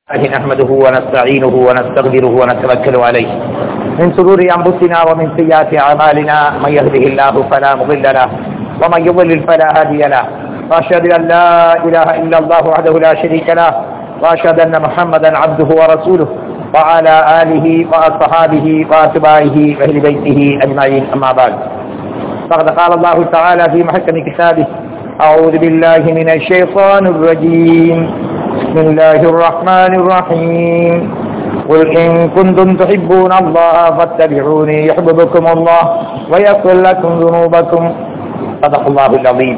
الله نحمده ونستعينه ونستغفره ونتوكل عليه من شرور انفسنا ومن سيئات اعمالنا من يهده الله فلا مضل له ومن يضلل فلا هادي له واشهد ان لا اله الا الله وحده لا شريك له واشهد ان محمدا عبده ورسوله وعلى اله واصحابه واتباعه واهل بيته اجمعين اما بعد فقد قال الله تعالى في محكم كتابه اعوذ بالله من الشيطان الرجيم بسم الله الرحمن الرحيم قل إن كنتم تحبون الله فاتبعوني يحببكم الله ويغفر لكم ذنوبكم صدق الله العظيم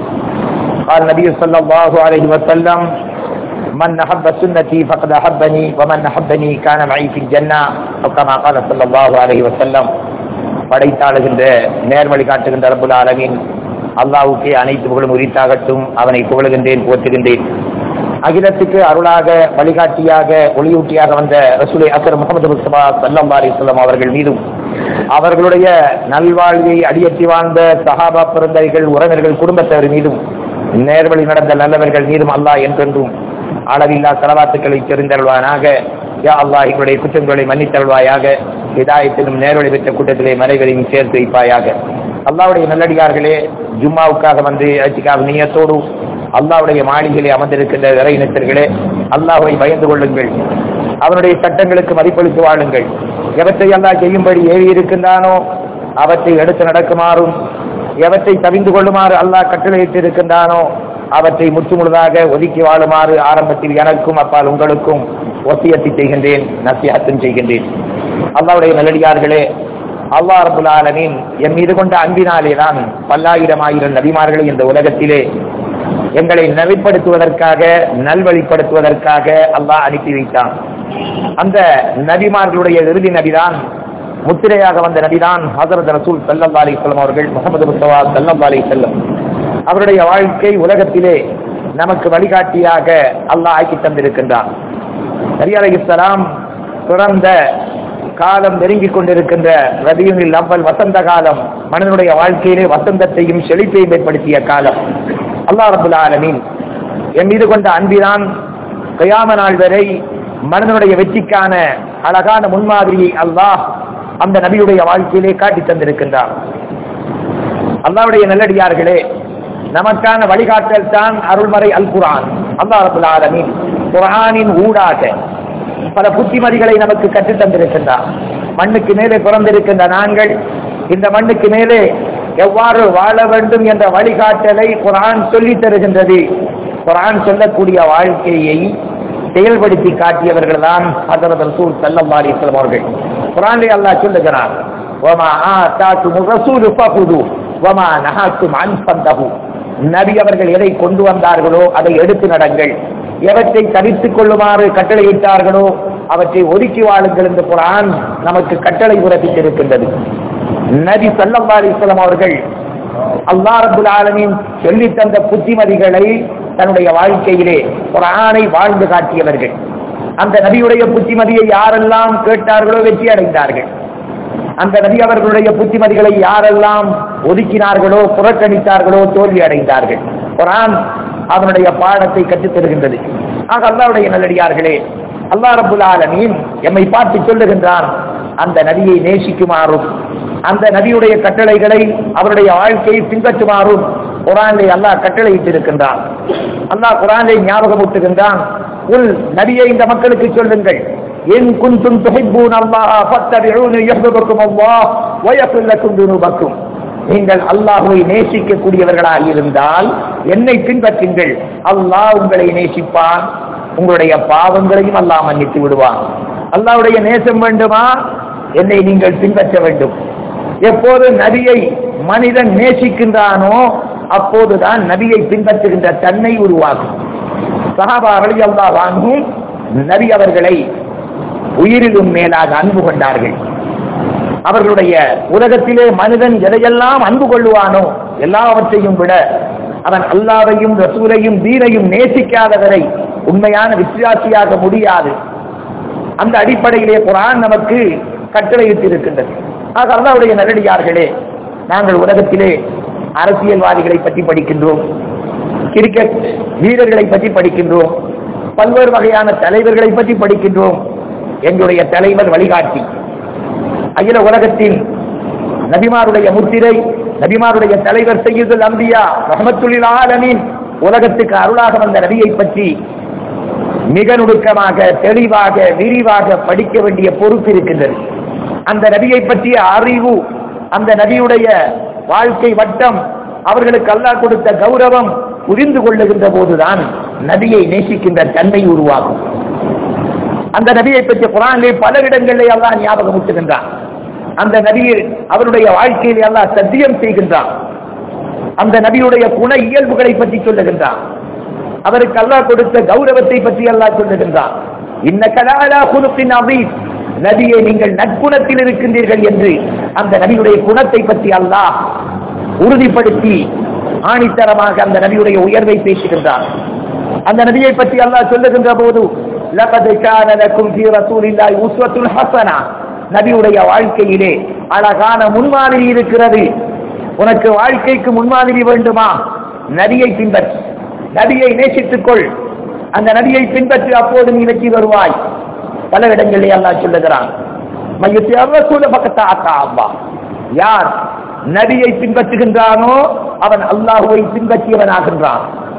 قال النبي صلى الله عليه وسلم من أحب سنتي فقد أحبني ومن أحبني كان معي في الجنة أو كما قال صلى الله عليه وسلم படைத்தாளுகின்ற நேர்வழி காட்டுகின்ற ரப்புல் ஆலமீன் அல்லாவுக்கே அனைத்து புகழும் உரித்தாகட்டும் அவனை புகழுகின்றேன் போற்றுகின்றேன் அகிலத்துக்கு அருளாக வழிகாட்டியாக ஒளியூட்டியாக வந்த ரசூலை அசர் முகமது முஸ்தபா சல்லம் அலிஸ்லாம் அவர்கள் மீதும் அவர்களுடைய நல்வாழ்வை அடியற்றி வாழ்ந்த சஹாபா பிறந்தவர்கள் உறவினர்கள் குடும்பத்தவர் மீதும் நேர்வழி நடந்த நல்லவர்கள் மீதும் அல்லாஹ் என்றென்றும் அளவில்லா செலவாத்துக்களை தெரிந்தருள்வானாக யா அல்லாஹ் எங்களுடைய குற்றங்களை மன்னித்தருள்வாயாக இதாயத்திலும் நேர்வழி பெற்ற கூட்டத்திலே மறைவரையும் சேர்த்து வைப்பாயாக அல்லாவுடைய நல்லடியார்களே ஜும்மாவுக்காக வந்து அச்சுக்காக நீயத்தோடு அல்லாவுடைய மாளிகையிலே அமர்ந்திருக்கின்ற இறையினத்தர்களே அல்லாஹை பயந்து கொள்ளுங்கள் அவனுடைய சட்டங்களுக்கு மதிப்பளித்து வாழுங்கள் எவற்றை அல்லாஹ் செய்யும்படி ஏறி இருக்கின்றானோ அவற்றை எடுத்து நடக்குமாறும் எவற்றை தவிந்து கொள்ளுமாறு அல்லாஹ் கட்டளையிட்டு இருக்கின்றானோ அவற்றை முற்றுமுழுதாக ஒதுக்கி வாழுமாறு ஆரம்பத்தில் எனக்கும் அப்பால் உங்களுக்கும் ஒத்தியத்தை செய்கின்றேன் நசியாத்தும் செய்கின்றேன் அல்லாவுடைய நல்லடியார்களே அல்லா ரபுல் ஆலமீன் என் மீது கொண்ட அன்பினாலே தான் பல்லாயிரம் ஆயிரம் நபிமார்களை இந்த உலகத்திலே எங்களை நெறிப்படுத்துவதற்காக நல்வழிப்படுத்துவதற்காக அல்லாஹ் அனுப்பி வைத்தான் அந்த நபிமார்களுடைய இறுதி நபிதான் முத்திரையாக வந்த நபிதான் ஹசரத் ரசூல் சல்லா அலி சொல்லம் அவர்கள் முகமது முஸ்தவா சல்லா அலி செல்லம் அவருடைய வாழ்க்கை உலகத்திலே நமக்கு வழிகாட்டியாக அல்லாஹ் ஆக்கி தந்திருக்கின்றான் நபி அலி இஸ்லாம் பிறந்த காலம் நெருங்கிக் கொண்டிருக்கின்ற ரபியுனில் அவ்வல் வசந்த காலம் மனிதனுடைய வாழ்க்கையிலே வசந்தத்தையும் செழிப்பையும் ஏற்படுத்திய காலம் அல்லா ரபுல் ஆலமீன் என் மீது கொண்ட அன்பிதான் கயாம நாள் வரை மனிதனுடைய வெற்றிக்கான அழகான முன்மாதிரியை அல்லாஹ் அந்த நபியுடைய வாழ்க்கையிலே காட்டி தந்திருக்கின்றார் அல்லாவுடைய நல்லடியார்களே நமக்கான வழிகாட்டல் தான் அருள்மறை அல் குரான் அல்லா ரபுல் ஆலமீன் குரானின் ஊடாக பல புத்திமதிகளை நமக்கு கற்றுத் தந்திருக்கின்றார் மண்ணுக்கு மேலே பிறந்திருக்கின்ற நாங்கள் இந்த மண்ணுக்கு மேலே எவ்வாறு வாழ வேண்டும் என்ற வழிகாட்டலை குரான் சொல்லி தருகின்றது குரான் சொல்லக்கூடிய வாழ்க்கையை செயல்படுத்தி காட்டியவர்கள் தான் ஹசரத் ரசூல் சல்லம் அலிஸ்லாம் அவர்கள் குரானை அல்லாஹ் சொல்லுகிறார் ஒமா ஆ தாக்கு ரசூல் ஃபகுது ஒமா நஹாக்கும் அன்பந்தகு நபி அவர்கள் எதை கொண்டு வந்தார்களோ அதை எடுத்து நடங்கள் எவற்றை தவித்துக் கொள்ளுமாறு கட்டளையிட்டார்களோ அவற்றை ஒதுக்கி வாழுங்கள் என்று குரான் நமக்கு கட்டளை பிறப்பித்திருக்கின்றது நபி சல்லா அலிஸ்லாம் அவர்கள் அல்லா ரபுல் ஆலமின் சொல்லி தந்த புத்திமதிகளை தன்னுடைய வாழ்க்கையிலே குரானை வாழ்ந்து காட்டியவர்கள் அந்த நபியுடைய புத்திமதியை யாரெல்லாம் கேட்டார்களோ வெற்றி அடைந்தார்கள் அந்த நபி அவர்களுடைய புத்திமதிகளை யாரெல்லாம் ஒதுக்கினார்களோ புறக்கணித்தார்களோ தோல்வி அடைந்தார்கள் குரான் அவனுடைய பாடத்தை கற்றுத் தருகின்றது ஆக அல்லாவுடைய நல்லடியார்களே அல்லா ரபுல் ஆலமீன் எம்மை பார்த்து சொல்லுகின்றான் அந்த நபியை நேசிக்குமாறும் அந்த நபியுடைய கட்டளைகளை அவருடைய வாழ்க்கையை பின்பற்றுமாறும் குரானை அல்லாஹ் கட்டளையிட்டு இருக்கின்றான் அல்லாஹ் குரானை ஞாபகமூட்டுகின்றான் உள் நபியை இந்த மக்களுக்கு சொல்லுங்கள் என் குந்தும் துகைப்பூன் அல்லாஹ் ஃபத்தபிஊனி யஹ்புபக்கும் அல்லாஹ் வயஃபிர் லக்கும் துனூபக்கும் நீங்கள் அல்லாஹுவை நேசிக்கக்கூடியவர்களாக இருந்தால் என்னை பின்பற்றுங்கள் அல்லாஹ் உங்களை நேசிப்பான் உங்களுடைய பாவங்களையும் அல்லாஹ் மன்னித்து விடுவான் அல்லாவுடைய நேசம் வேண்டுமா என்னை நீங்கள் பின்பற்ற வேண்டும் எப்போது நபியை மனிதன் நேசிக்கின்றானோ அப்போதுதான் நபியை பின்பற்றுகின்ற தன்மை உருவாகும் சஹாபா அலி அல்லா வாங்கும் நபி அவர்களை உயிரிலும் மேலாக அன்பு கொண்டார்கள் அவர்களுடைய உலகத்திலே மனிதன் எதையெல்லாம் அன்பு கொள்ளுவானோ எல்லாவற்றையும் விட அவன் அல்லாவையும் ரசூலையும் தீனையும் நேசிக்காதவரை உண்மையான விசுவாசியாக முடியாது அந்த அடிப்படையிலே குரான் நமக்கு கட்டளையிட்டு இருக்கின்றது ஆக அல்லாவுடைய நல்லடியார்களே நாங்கள் உலகத்திலே அரசியல்வாதிகளை பற்றி படிக்கின்றோம் கிரிக்கெட் வீரர்களை பற்றி படிக்கின்றோம் பல்வேறு வகையான தலைவர்களை பற்றி படிக்கின்றோம் எங்களுடைய தலைவர் வழிகாட்டி அகில உலகத்தின் நபிமாருடைய முத்திரை நபிமாருடைய தலைவர் செய்யுதல் அம்பியா ரஹமத்துல்லில் ஆலமீன் உலகத்துக்கு அருளாக வந்த நபியை பற்றி மிக நுணுக்கமாக தெளிவாக விரிவாக படிக்க வேண்டிய பொறுப்பு இருக்கின்றது அந்த நபியை பற்றிய அறிவு அந்த நபியுடைய வாழ்க்கை வட்டம் அவர்களுக்கு அல்லாஹ் கொடுத்த கௌரவம் புரிந்து கொள்ளுகின்ற போதுதான் நபியை நேசிக்கின்ற தன்மை உருவாகும் அந்த நபியை பற்றி குரானிலே பல இடங்களிலே அல்லாஹ் ஞாபகமூட்டுகின்றான் அந்த நபியை அவருடைய வாழ்க்கையிலே அல்லாஹ் சத்தியம் செய்கின்றான் அந்த நபியுடைய குண இயல்புகளை பற்றி சொல்லுகின்றான் அவருக்கு அல்லாஹ் கொடுத்த கௌரவத்தை பற்றி அல்லாஹ் சொல்லுகின்றான் இன்ன கலாலா குலுப்பின் அபீஸ் நபியை நீங்கள் நற்குணத்தில் இருக்கின்றீர்கள் என்று அந்த நபியுடைய குணத்தை பற்றி அல்லாஹ் உறுதிப்படுத்தி ஆணித்தரமாக அந்த நபியுடைய உயர்வை பேசுகின்றான் அந்த நபியை பற்றி அல்லாஹ் சொல்லுகின்ற போது லகத் கான லக்கும் ஃபீ ரசூலில்லாஹி உஸ்வத்துல் ஹஸனா நபியுடைய வாழ்க்கையிலே அழகான முன்மாதிரி இருக்கிறது உனக்கு வாழ்க்கைக்கு முன்மாதிரி வேண்டுமா நபியை பின்பற்று நபியை நேசித்துக் கொள் அந்த நபியை பின்பற்றி அப்போது நீ வெற்றி வருவாய் பல இடங்களிலே அல்லாஹ் சொல்லுகிறான் மையத்தை அரசூல பக்கத்தாக்கா அவ்வா யார் நபியை பின்பற்றுகின்றானோ அவன் அல்லாஹுவை பின்பற்றியவனாகின்றான்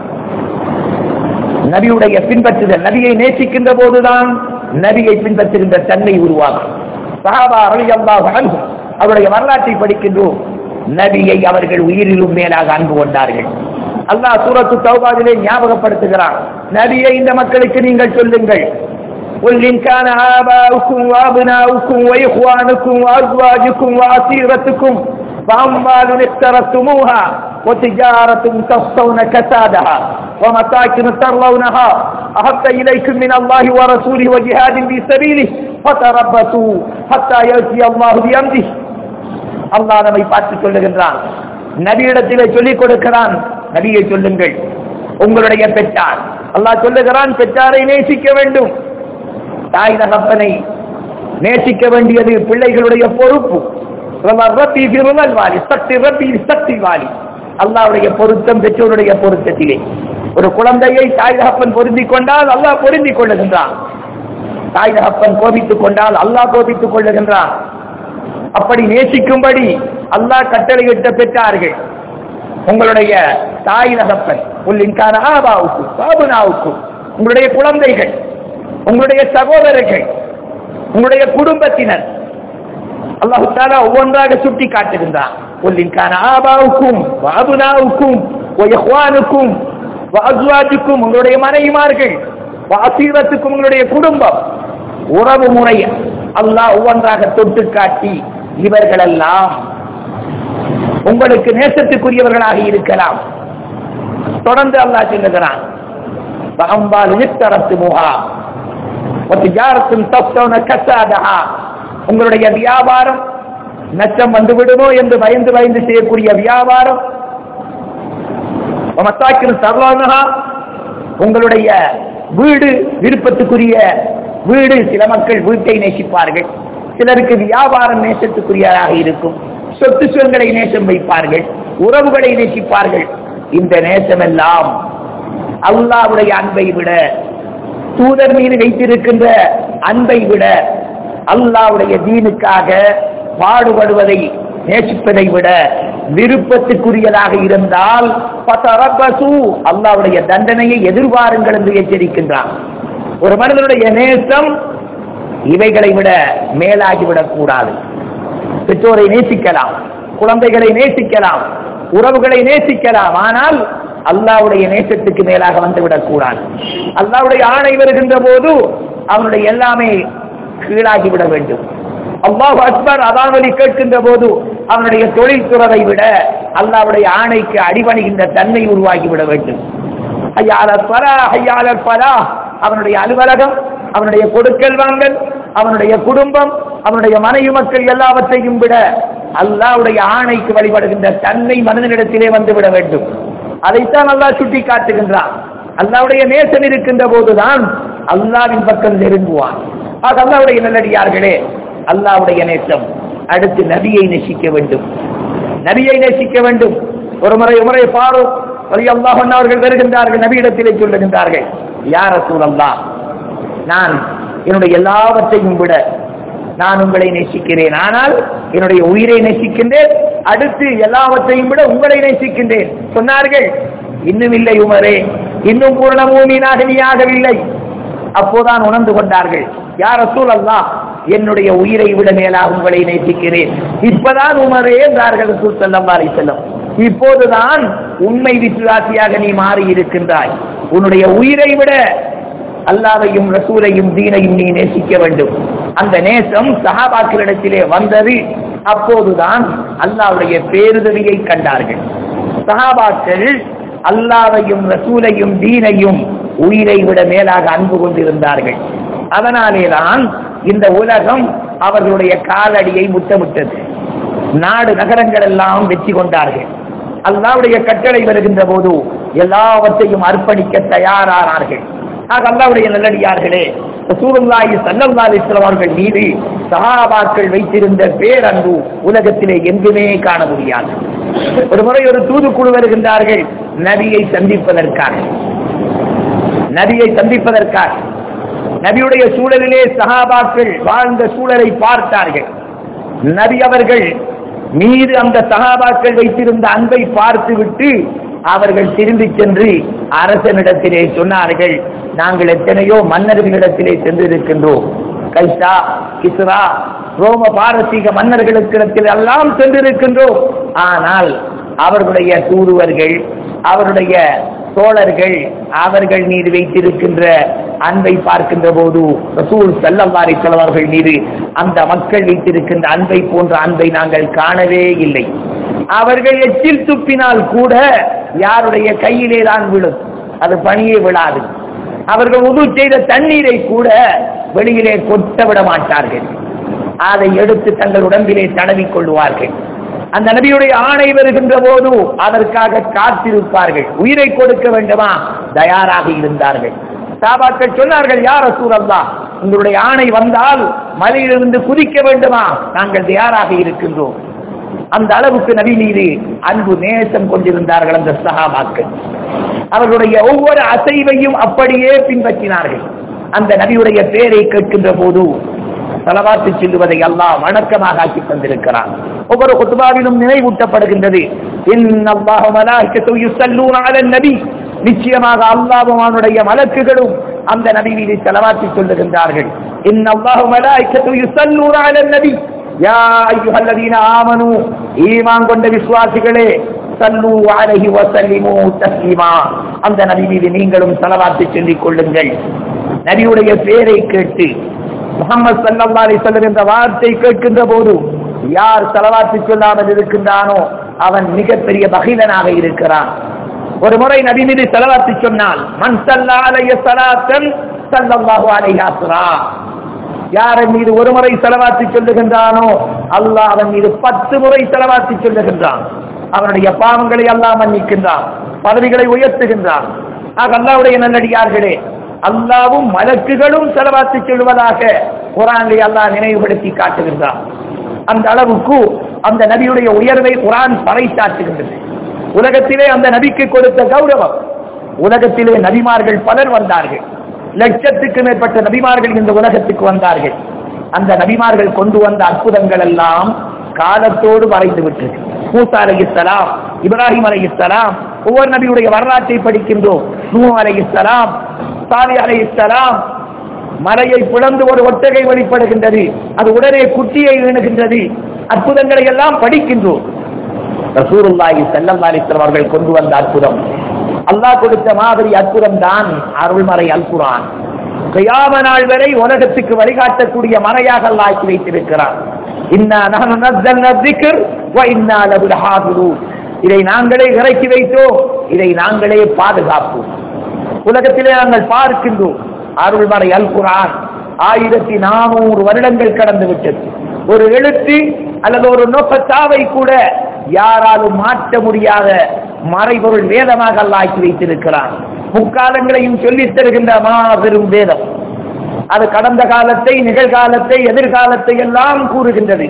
நபியுடைய பின்பற்றுதல் நபியை நேசிக்கின்ற போதுதான் நபியை பின்பற்றுகின்ற தன்மை உருவாகும் சஹாபா ரலி அல்லாஹ் அவருடைய வரலாற்றை படிக்கின்றோம் நபியை அவர்கள் உயிரிலும் மேலாக அன்பு கொண்டார்கள் அல்லாஹ் சூரத்து தௌபாவிலே ஞாபகப்படுத்துகிறான் நபியை இந்த மக்களுக்கு நீங்கள் சொல்லுங்கள் قل إن كان آباؤكم وأبناؤكم وإخوانكم وأزواجكم وعشيرتكم فأموال اقترفتموها وتجارة تخشون كسادها ومساكن ترضونها أحب إليكم من الله ورسوله وجهاد في سبيله فتربصوا حتى يأتي الله بأمره அல்லாஹ் நம்மை பார்த்து சொல்லுகின்றான் நபியிடத்திலே சொல்லிக் கொடுக்கிறான் நபியை சொல்லுங்கள் உங்களுடைய பெற்றார் அல்லாஹ் சொல்லுகிறான் பெற்றாரை நேசிக்க வேண்டும் தாய் தகப்பனை நேசிக்க வேண்டியது பிள்ளைகளுடைய பொறுப்பு ரப்பி பிருவல் வாலி சக்தி ரப்பி சக்தி வாலி அல்லாவுடைய பொருத்தம் பெற்றோருடைய பொருத்தத்திலே ஒரு குழந்தையை தாய் தகப்பன் பொருந்திக் கொண்டால் அல்லாஹ் பொருந்திக் கொள்ளுகின்றான் தாய் தகப்பன் கோபித்துக் கொண்டால் அல்லாஹ் கோபித்துக் கொள்ளுகின்றான் அப்படி நேசிக்கும்படி அல்லாஹ் கட்டளையிட்ட பெற்றார்கள் உங்களுடைய தாய் தகப்பன் உள்ளின்கான ஆபாவுக்கும் பாபுனாவுக்கும் உங்களுடைய குழந்தைகள் உங்களுடைய சகோதரர்கள் உங்களுடைய குடும்பத்தினர் அல்லாஹு தாலா ஒவ்வொன்றாக சுட்டி காட்டுகின்றான் உள்ளின்கான ஆபாவுக்கும் பாபுனாவுக்கும் ஒயஹ்வானுக்கும் வாஜ்வாஜுக்கும் உங்களுடைய மனைவிமார்கள் வாசீரத்துக்கும் உங்களுடைய குடும்பம் உறவு முறை அல்லாஹ் ஒவ்வொன்றாக தொட்டு காட்டி இவர்களெல்லாம் உங்களுக்கு நேசத்துக்குரியவர்களாக இருக்கலாம் தொடர்ந்து அல்லாஹ் சொல்லுகிறான் உங்களுடைய வியாபாரம் நஷ்டம் வந்து விடுமோ என்று பயந்து பயந்து செய்யக்கூடிய வியாபாரம் சர்வானகா உங்களுடைய வீடு விருப்பத்துக்குரிய வீடு சில மக்கள் வீட்டை நேசிப்பார்கள் சிலருக்கு வியாபாரம் நேசத்துக்குரியதாக இருக்கும் சொத்து சுகங்களை நேசம் வைப்பார்கள் உறவுகளை நேசிப்பார்கள் இந்த நேசம் எல்லாம் அல்லாவுடைய அன்பை விட தூதர் மீது வைத்திருக்கின்ற அன்பை விட அல்லாவுடைய தீனுக்காக பாடுபடுவதை நேசிப்பதை விட விருப்பத்துக்குரியதாக இருந்தால் அல்லாவுடைய தண்டனையை எதிர்பாருங்கள் என்று எச்சரிக்கின்றான் ஒரு மனிதனுடைய நேசம் இவைகளை விட மேலாகிவிடக் கூடாது பெற்றோரை நேசிக்கலாம் குழந்தைகளை நேசிக்கலாம் உறவுகளை நேசிக்கலாம் ஆனால் அல்லாவுடைய நேசத்துக்கு மேலாக வந்துவிடக் கூடாது அல்லாவுடைய ஆணை வருகின்ற போது அவனுடைய எல்லாமே கீழாகிவிட வேண்டும் அல்லாஹ் அக்பர் அதாவலி கேட்கின்ற போது அவனுடைய தொழில் துறவை விட அல்லாவுடைய ஆணைக்கு அடிபணிகின்ற தன்மை உருவாகிவிட வேண்டும் ஐயாளர் பரா ஐயாளர் பரா அவனுடைய அலுவலகம் அவனுடைய கொடுக்கல் வாங்கல் அவனுடைய குடும்பம் அவனுடைய மனைவி மக்கள் எல்லாவற்றையும் விட அல்லாவுடைய ஆணைக்கு வழிபடுகின்ற தன்மை மனிதனிடத்திலே வந்துவிட வேண்டும் அதைத்தான் அல்லாஹ் சுட்டி காட்டுகின்றான் அல்லாவுடைய நேசன் இருக்கின்ற போதுதான் அல்லாவின் பக்கம் நெருங்குவான் ஆக அல்லாவுடைய நல்லடியார்களே அல்லாவுடைய நேசம் அடுத்து நபியை நேசிக்க வேண்டும் நபியை நேசிக்க வேண்டும் ஒரு முறை உமரை பாரோ வழி அல்லாஹ் அவர்கள் வருகின்றார்கள் நபியிடத்திலே சொல்லுகின்றார்கள் யார சூழல்லா நான் என்னுடைய எல்லாவற்றையும் விட நான் உங்களை நேசிக்கிறேன் ஆனால் என்னுடைய உயிரை நேசிக்கின்றேன் அடுத்து எல்லாவற்றையும் விட உங்களை நேசிக்கின்றேன் சொன்னார்கள் இன்னும் இல்லை உமரே இன்னும் பூர்ண மூமீனாக நீ ஆகவில்லை அப்போதான் உணர்ந்து கொண்டார்கள் யார் ரசூல் அல்லா என்னுடைய உயிரை விட மேலாக உங்களை நேசிக்கிறேன் இப்பதான் உமரே என்றார்கள் ரசூல் செல்லம் வாரி செல்லம் இப்போதுதான் உண்மை விசுவாசியாக நீ மாறி இருக்கின்றாய் உன்னுடைய உயிரை விட அல்லாவையும் ரசூலையும் தீனையும் நீ நேசிக்க வேண்டும் அந்த நேசம் சஹாபாக்களிடத்திலே வந்தது அப்போதுதான் அல்லாவுடைய பேருதவியை கண்டார்கள் சஹாபாக்கள் அல்லாவையும் ரசூலையும் தீனையும் உயிரை விட மேலாக அன்பு கொண்டிருந்தார்கள் அதனாலேதான் இந்த உலகம் அவர்களுடைய காலடியை முத்தமிட்டது நாடு நகரங்கள் எல்லாம் வெற்றி கொண்டார்கள் அல்லாவுடைய கட்டளை வருகின்ற போது எல்லாவற்றையும் அர்ப்பணிக்க தயாரானார்கள் ஆக அல்லாவுடைய நல்லடியார்களே ரசூலுல்லாஹி ஸல்லல்லாஹு அலைஹி வஸல்லம் அவர்கள் மீது சஹாபாக்கள் வைத்திருந்த பேரன்பு உலகத்திலே எங்குமே காண முடியாது ஒரு முறை ஒரு தூதுக்குழு வருகின்றார்கள் நபியை சந்திப்பதற்காக நபியை சந்திப்பதற்காக நபியுடைய சூழலிலே சஹாபாக்கள் வாழ்ந்த சூழலை பார்த்தார்கள் நபி அவர்கள் மீது அந்த சகாபாக்கள் வைத்திருந்த அன்பை பார்த்துவிட்டு அவர்கள் திரும்பி சென்று அரசனிடத்திலே சொன்னார்கள் நாங்கள் எத்தனையோ மன்னர்களிடத்திலே சென்றிருக்கின்றோம் கைசா கிஸ்ரா ரோம பாரசீக மன்னர்களுக்கிடத்தில் எல்லாம் சென்றிருக்கின்றோம் ஆனால் அவர்களுடைய தூதுவர்கள் அவருடைய தோழர்கள் அவர்கள் மீது வைத்திருக்கின்ற அன்பை பார்க்கின்ற போது ரசூல் செல்லவாரி செலவர்கள் மீது அந்த மக்கள் வைத்திருக்கின்ற அன்பை போன்ற அன்பை நாங்கள் காணவே இல்லை அவர்கள் எச்சில் துப்பினால் கூட யாருடைய கையிலே தான் விழும் அது பணியே விழாது அவர்கள் உது செய்த தண்ணீரை கூட வெளியிலே கொட்ட விட மாட்டார்கள் அதை எடுத்து தங்கள் உடம்பிலே தடவிக் கொள்வார்கள் அந்த நபியுடைய ஆணை வருகின்ற போது அதற்காக காத்திருப்பார்கள் உயிரை கொடுக்க வேண்டுமா தயாராக இருந்தார்கள் சாபாக்கள் சொன்னார்கள் யார் சூழல்லா உங்களுடைய ஆணை வந்தால் மலையிலிருந்து குதிக்க வேண்டுமா நாங்கள் தயாராக இருக்கின்றோம் அந்த அளவுக்கு நபி மீது அன்பு நேசம் கொண்டிருந்தார்கள் அந்த சகாபாக்கள் அவர்களுடைய ஒவ்வொரு அசைவையும் அப்படியே பின்பற்றினார்கள் அந்த நபியுடைய பேரை கேட்கின்ற போது தலவாத்து செல்லுவதை எல்லாம் வணக்கமாக ஆக்கி தந்திருக்கிறார் ஒவ்வொரு குத்துபாவிலும் நினைவூட்டப்படுகின்றது நபி நிச்சயமாக அல்லாவும் அவனுடைய மலக்குகளும் அந்த நபி மீது செலவாற்றி சொல்லுகின்றார்கள் நபி யா ஐயுஹல்லதீன ஆமனு ஈமான் கொண்ட விசுவாசிகளே சல்லு அலைஹி வஸல்லிமு தஸ்லீமா அந்த நபி மீது நீங்களும் செலவாற்றி சொல்லிக் கொள்ளுங்கள் நபியுடைய பேரை கேட்டு முகமது சல்லா அலி சொல்லம் என்ற வார்த்தை கேட்கின்ற போது யார் செலவாற்றி சொல்லாமல் இருக்கின்றானோ அவன் மிகப்பெரிய பகிலனாக இருக்கிறான் ஒரு முறை நபி மீது செலவாற்றி சொன்னால் மண் சல்லா அலைய சலாத்தன் சல்லல்லாஹு அலைஹாசுரா யாரின் மீது ஒரு முறை செலவாற்றி சொல்லுகின்றானோ அல்லாஹ் அவன் மீது பத்து முறை செலவாற்றி சொல்லுகின்றான் அவனுடைய பாவங்களை அல்லாஹ் மன்னிக்கின்றான் பதவிகளை உயர்த்துகின்றான் ஆக அல்லாவுடைய நல்லடியார்களே அல்லாவும் மலக்குகளும் செலவாற்றி சொல்வதாக குரானை அல்லாஹ் நினைவுபடுத்தி காட்டுகின்றான் அந்த அளவுக்கு அந்த நபியுடைய உயர்வை குரான் பறைசாற்றுகின்றது உலகத்திலே அந்த நபிக்கு கொடுத்த கௌரவம் உலகத்திலே நபிமார்கள் பலர் வந்தார்கள் லட்சத்துக்கு மேற்பட்ட நபிமார்கள் இந்த உலகத்துக்கு வந்தார்கள் அந்த நபிமார்கள் கொண்டு வந்த அற்புதங்கள் எல்லாம் காலத்தோடு மறைந்து விட்டது மூசா அலை இஸ்லாம் இப்ராஹிம் அலை இஸ்லாம் ஒவ்வொரு நபியுடைய வரலாற்றை படிக்கின்றோம் நூ அலை இஸ்லாம் சாலி அலை இஸ்லாம் மலையை பிளந்து ஒரு ஒட்டகை வெளிப்படுகின்றது அது உடனே குட்டியை ஈணுகின்றது அற்புதங்களை எல்லாம் படிக்கின்றோம் ரசூருல்லாஹி ஸல்லல்லாஹு அலைஹி வஸல்லம் அவர்கள் கொண்டு வந்த அற்புதம் அல்லாஹ் கொடுத்த மாதிரி அற்புதம் தான் அருள்மறை அல் குர்ஆன் கியாம நாள் வரை உலகத்துக்கு வழிகாட்டக்கூடிய மறையாக அல்லாஹ் ஆக்கி வைத்திருக்கிறார் இன்னா நஹனு நஸ்ஸல்னா ذிக்ர் வ இன்னா லஹு லஹாஃபிரூன் இதை நாங்களே இறக்கி வைத்தோம் இதை நாங்களே பாதுகாப்போம் உலகத்திலே நாங்கள் பார்க்கின்றோம் அருள்மறை அல் குர்ஆன் ஆயிரத்தி நானூறு வருடங்கள் கடந்து விட்டது ஒரு எழுத்து அல்லது ஒரு நோக்கத்தாவை கூட யாராலும் மாற்ற முடியாத மறைபொருள் வேதமாக அல்லாக்கி வைத்திருக்கிறான் முக்காலங்களையும் சொல்லித் தருகின்ற மாபெரும் வேதம் அது கடந்த காலத்தை நிகழ்காலத்தை எதிர்காலத்தை எல்லாம் கூறுகின்றது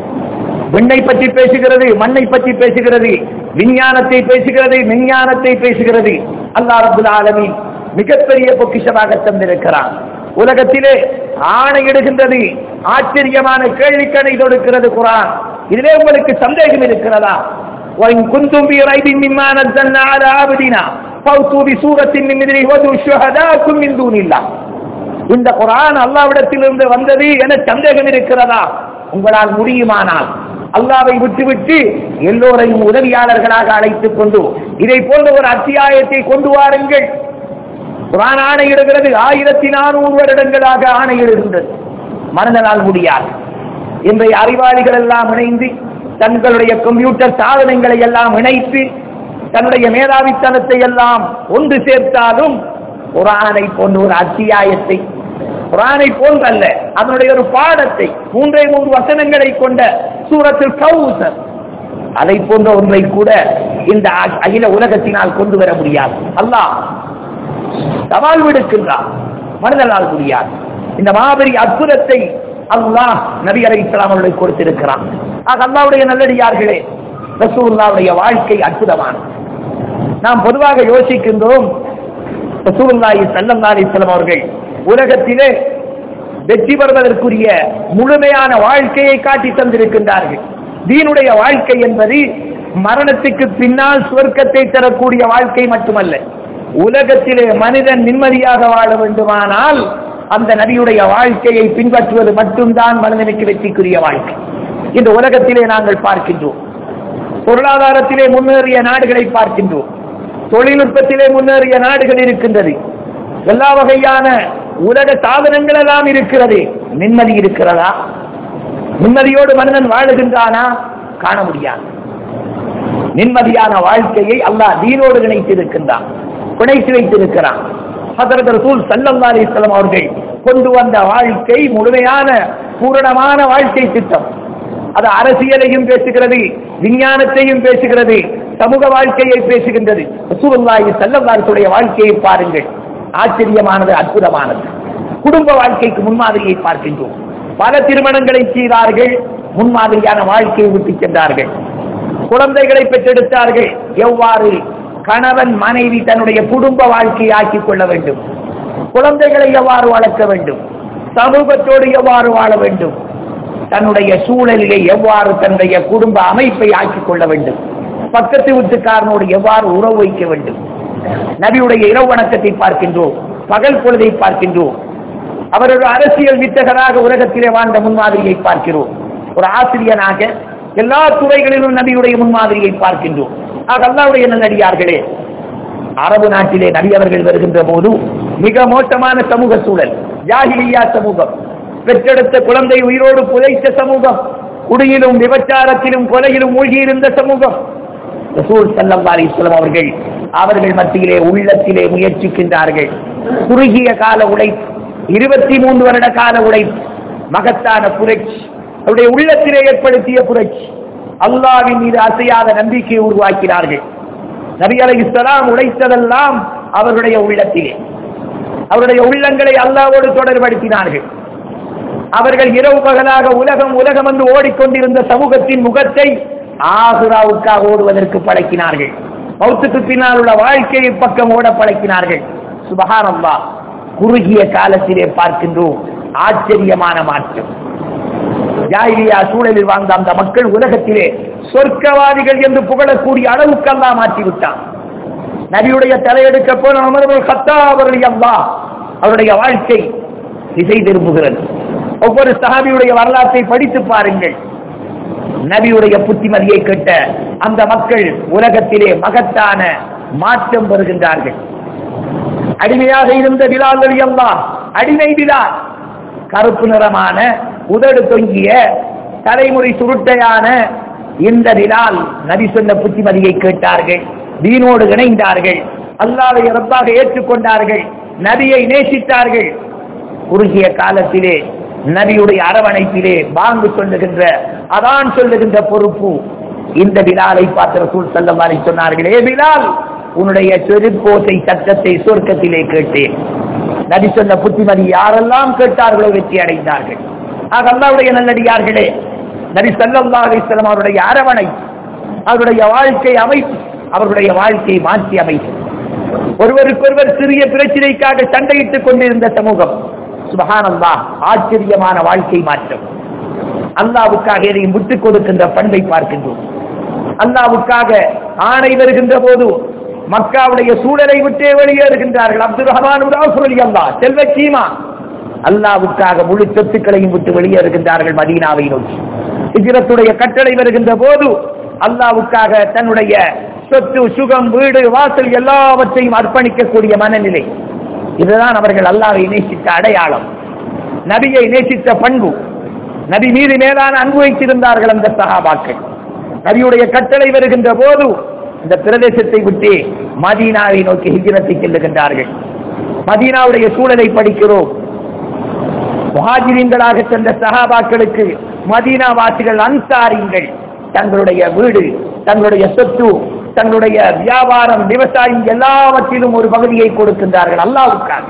விண்ணை பற்றி பேசுகிறது மண்ணை பற்றி பேசுகிறது விஞ்ஞானத்தை பேசுகிறது விஞ்ஞானத்தை பேசுகிறது அல்லாஹ் ரபுல் ஆலமீன் மிகப்பெரிய பொக்கிஷமாக தந்திருக்கிறான் உலகத்திலே ஆணையிடுகின்றது ஆச்சரியமான கேள்விக்கணை தொடுக்கிறது குரான் இதிலே உங்களுக்கு சந்தேகம் இருக்கிறதா وإن كنتم في ريب مما نزلنا على عبدنا فأتوا بسورة من مثله وادعوا شهداءكم من دون الله இந்த குரான் அல்லாவிடத்திலிருந்து வந்தது என சந்தேகம் இருக்கிறதா உங்களால் முடியுமானால் அல்லாவை விட்டுவிட்டு எல்லோரையும் உதவியாளர்களாக அழைத்துக் கொண்டு இதை போன்ற ஒரு அத்தியாயத்தை கொண்டு வாருங்கள் குரான் ஆணையிடுகிறது ஆயிரத்தி நானூறு வருடங்களாக ஆணையிடுகின்றது மனிதனால் முடியாது இன்றைய அறிவாளிகள் எல்லாம் இணைந்து தங்களுடைய கம்ப்யூட்டர் சாதனங்களை எல்லாம் இணைத்து தன்னுடைய மேதாவித்தனத்தை எல்லாம் ஒன்று சேர்த்தாலும் குரானை போன்ற ஒரு அத்தியாயத்தை குரானை போன்றல்ல அதனுடைய ஒரு பாடத்தை மூன்றே மூன்று வசனங்களை கொண்ட சூரத்தில் கவுசர் அதை போன்ற ஒன்றை கூட இந்த அ- அகில உலகத்தினால் கொண்டு வர முடியாது அல்லாஹ் சவால் விடுக்கின்றார் மனிதனால் முடியாது இந்த மாபெரிய அற்புதத்தை அல்லாஹ் நபி அலை இஸ்லாம் அவர்களுக்கு கொடுத்திருக்கிறான் ஆக அல்லாவுடைய நல்லடியார்களே ரசூலுல்லாவுடைய வாழ்க்கை அற்புதமானது நாம் பொதுவாக யோசிக்கின்றோம் ரசூலுல்லாஹி ஸல்லல்லாஹு அலைஹி வஸல்லம் அவர்கள் உலகத்திலே வெற்றி பெறுவதற்குரிய முழுமையான வாழ்க்கையை காட்டி தந்திருக்கின்றார்கள் தீனுடைய வாழ்க்கை என்பது மரணத்துக்கு பின்னால் சுவர்க்கத்தை தரக்கூடிய வாழ்க்கை மட்டுமல்ல உலகத்திலே மனிதன் நிம்மதியாக வாழ வேண்டுமானால் அந்த நபியுடைய வாழ்க்கையை பின்பற்றுவது மட்டும்தான் மனிதனுக்கு வெற்றிக்குரிய வாழ்க்கை இந்த உலகத்திலே நாங்கள் பார்க்கின்றோம் பொருளாதாரத்திலே முன்னேறிய நாடுகளை பார்க்கின்றோம் தொழில்நுட்பத்திலே முன்னேறிய நாடுகள் இருக்கின்றது எல்லா வகையான உலக சாதனங்கள் எல்லாம் இருக்கிறது நிம்மதி இருக்கிறதா நிம்மதியோடு மனிதன் வாழுகின்றானா காண முடியாது நிம்மதியான வாழ்க்கையை அல்லாஹ் தீனோடு இணைத்திருக்கின்றான் பிணைத்து வைத்திருக்கிறான் ஹதரத் ரசூல் ஸல்லல்லாஹு அலைஹி வஸல்லம் அவர்கள் கொண்டு வந்த வாழ்க்கை முழுமையான பூரணமான வாழ்க்கை திட்டம் அது அரசியலையும் பேசுகிறது விஞ்ஞானத்தையும் பேசுகிறது சமூக வாழ்க்கையை பேசுகின்றது ரசூலுல்லாஹி ஸல்லல்லாஹு அலைஹி வஸல்லம் வாழ்க்கையை பாருங்கள் ஆச்சரியமானது அற்புதமானது குடும்ப வாழ்க்கைக்கு முன்மாதிரியை பார்க்கின்றோம் பல திருமணங்களை செய்தார்கள் முன்மாதிரியான வாழ்க்கையை விட்டு சென்றார்கள் குழந்தைகளை பெற்றெடுத்தார்கள் எவ்வாறு கணவன் மனைவி தன்னுடைய குடும்ப வாழ்க்கையை ஆக்கிக் கொள்ள வேண்டும் குழந்தைகளை எவ்வாறு வளர்க்க வேண்டும் சமூகத்தோடு எவ்வாறு வாழ வேண்டும் தன்னுடைய சூழலிலே எவ்வாறு தன்னுடைய குடும்ப அமைப்பை ஆக்கிக் கொள்ள வேண்டும் பக்கத்து வீட்டுக்காரனோடு எவ்வாறு உறவு வைக்க வேண்டும் நபியுடைய இரவு வணக்கத்தை பார்க்கின்றோம் பகல் பொழுதை பார்க்கின்றோம் அவர் ஒரு அரசியல் வித்தகராக உலகத்திலே வாழ்ந்த முன்மாதிரியை பார்க்கிறோம் ஒரு ஆசிரியனாக எல்லா துறைகளிலும் நபியுடைய முன்மாதிரியை பார்க்கின்றோம் ஆக அல்லாவுடைய நல்லடியார்களே அரபு நாட்டிலே நபி அவர்கள் வருகின்ற போது மிக மோசமான சமூக சூழல் ஜாகிலியா சமூகம் பெற்றெடுத்த குழந்தை உயிரோடு புதைத்த சமூகம் குடியிலும் விபச்சாரத்திலும் கொலையிலும் மூழ்கியிருந்த சமூகம் ரசூல் ஸல்லல்லாஹு அலைஹி வஸல்லம் அவர்கள் அவர்கள் மத்தியிலே உள்ளத்திலே முயற்சிக்கின்றார்கள் குறுகிய கால உழைப்பு இருபத்தி மூன்று வருட கால உழைப்பு மகத்தான புரட்சி அவருடைய உள்ளத்திலே ஏற்படுத்திய புரட்சி அல்லாவின் மீது அசையாத நம்பிக்கையை உருவாக்கினார்கள் நபி அலைஹிஸ்ஸலாம் உழைத்ததெல்லாம் அவருடைய உள்ளத்திலே அவருடைய உள்ளங்களை அல்லாவோடு தொடர்படுத்தினார்கள் அவர்கள் இரவு பகலாக உலகம் உலகம் என்று ஓடிக்கொண்டிருந்த சமூகத்தின் முகத்தை ஆகுராவுக்காக ஓடுவதற்கு பழக்கினார்கள் மௌத்துக்கு பின்னால் உள்ள வாழ்க்கையை பக்கம் ஓட பழக்கினார்கள் சுபஹானல்லா குறுகிய காலத்திலே பார்க்கின்றோம் ஆச்சரியமான மாற்றம் ஜாயிலியா சூழலில் வாழ்ந்த அந்த மக்கள் உலகத்திலே சொர்க்கவாதிகள் என்று புகழக்கூடிய அளவுக்கு அல்லா மாற்றிவிட்டான் நபியுடைய தலையெடுக்க போன அமர்வுகள் கத்தா அவருடைய அல்லா அவருடைய வாழ்க்கை திசை திரும்புகிறது ஒவ்வொரு சஹாபியுடைய வரலாற்றை படித்து பாருங்கள் நபியுடைய புத்திமதியை கேட்ட அந்த மக்கள் உலகத்திலே மகத்தான மாற்றம் வருகின்றார்கள் அடிமையாக இருந்த பிலால் அலி அல்லா அடிமை பிலால் கருப்பு நிறமான உதடு தொங்கிய தலைமுறை சுருட்டையான இந்த பிலால் நபி சொன்ன புத்திமதியை கேட்டார்கள் தீனோடு இணைந்தார்கள் அல்லாவை ரப்பாக ஏற்றுக்கொண்டார்கள் நபியை நேசித்தார்கள் குறுகிய காலத்திலே நபியுடைய அரவணைப்பிலே பாங்கு சொல்லுகின்ற அதான் சொல்லுகின்ற பொறுப்பு இந்த பிலாலை பார்த்த ரசூல் செல்லமாரி சொன்னார்கள் ஏ பிலால் உன்னுடைய செருப்போசை சட்டத்தை சொர்க்கத்திலே கேட்டேன் நபி சொன்ன புத்திமதி யாரெல்லாம் கேட்டார்களோ வெற்றி அடைந்தார்கள் ஆக அல்லாவுடைய நல்லடியார்களே நபி சல்லல்லா அலிஸ்லாம் அவருடைய அரவணை அவருடைய வாழ்க்கை அமைப்பு அவருடைய வாழ்க்கையை மாற்றி அமைப்பு ஒருவருக்கொருவர் சிறிய பிரச்சனைக்காக சண்டையிட்டுக் கொண்டிருந்த சமூகம் சுபஹானல்லா ஆச்சரியமான வாழ்க்கை மாற்றம் அல்லாவுக்காக எதையும் விட்டுக் கொடுக்கின்ற பண்பை பார்க்கின்றோம் அல்லாவுக்காக ஆணை வருகின்ற போது மக்காவுடைய சூழலை விட்டே வெளியேறுகின்றார்கள் அப்துல் ரஹமான் அல்லா செல்வ சீமா அல்லாவுக்காக முழு சொத்துக்களையும் விட்டு வெளியேறுகின்றார்கள் மதீனாவை நோக்கி இஜிரத்துடைய கட்டளை வருகின்ற போது அல்லாவுக்காக தன்னுடைய சொத்து சுகம் வீடு வாசல் எல்லாவற்றையும் அர்ப்பணிக்கக்கூடிய மனநிலை இதுதான் அவர்கள் அல்லாவை நேசித்த அடையாளம் நபியை நேசித்த பண்பு நபி மீது மேலான அன்பு வைத்திருந்தார்கள் அந்த சகாபாக்கள் நபியுடைய கட்டளை வருகின்ற போது இந்த பிரதேசத்தை விட்டு மதீனாவை நோக்கி ஹிஜரத்தை செல்லுகின்றார்கள் மதீனாவுடைய சூழலை படிக்கிறோம் முஹாஜிரீன்களாக சென்ற சகாபாக்களுக்கு மதீனா வாசிகள் அன்சாரிங்கள் தங்களுடைய வீடு தங்களுடைய சொத்து தங்களுடைய வியாபாரம் விவசாயம் எல்லாவற்றிலும் ஒரு பகுதியை கொடுக்கின்றார்கள் அல்லாவுக்காக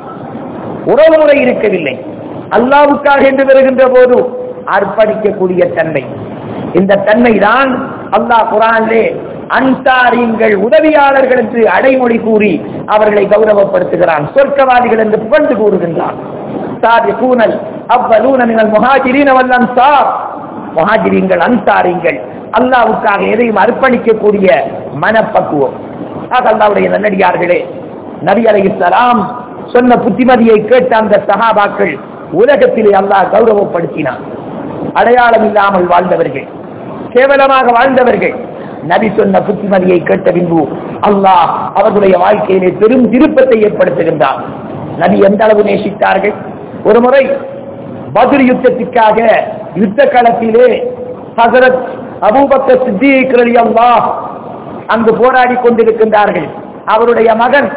உறவு முறை இருக்கவில்லை அல்லாவுக்காக என்று வருகின்ற போது அர்ப்பணிக்கக்கூடிய தன்மை இந்த தன்மை தான் அல்லாஹ் குரானிலே அன்சாரிங்கள் உதவியாளர்கள் என்று அடைமொழி கூறி அவர்களை கௌரவப்படுத்துகிறான் சொர்க்கவாதிகள் என்று புகழ்ந்து கூறுகின்றான் சாதிகூனல் அவ்வலூன நீங்கள் முஹாஜிரீன் அவல் அன்சார் முஹாஜிரீன்கள் அன்சாரிங்கள் அல்லாவுக்காக எதையும் அர்ப்பணிக்கக்கூடிய மனப்பக்குவம் ஆக அல்லாவுடைய நல்லடியார்களே நபி அலைஹிஸ்ஸலாம் சொன்ன புத்திமதியை கேட்ட அந்த சஹாபாக்கள் உலகத்திலே அல்லாஹ் கௌரவப்படுத்தினான் அடையாளம் இல்லாமல் வாழ்ந்தவர்கள் கேவலமாக வாழ்ந்தவர்கள் நபி சொன்ன புத்திமதியை கேட்ட பின்பு அல்லாஹ் அவர்களுடைய வாழ்க்கையிலே பெரும் திருப்பத்தை ஏற்படுத்துகின்றார் நபி எந்த அளவு நேசித்தார்கள் ஒரு முறை பதில் யுத்தத்திற்காக யுத்த களத்திலே ஹசரத் அபூபக்க சித்திக் அல்லாஹ் அங்கு போராடி கொண்டிருக்கின்றார்கள் அவருடைய மகன்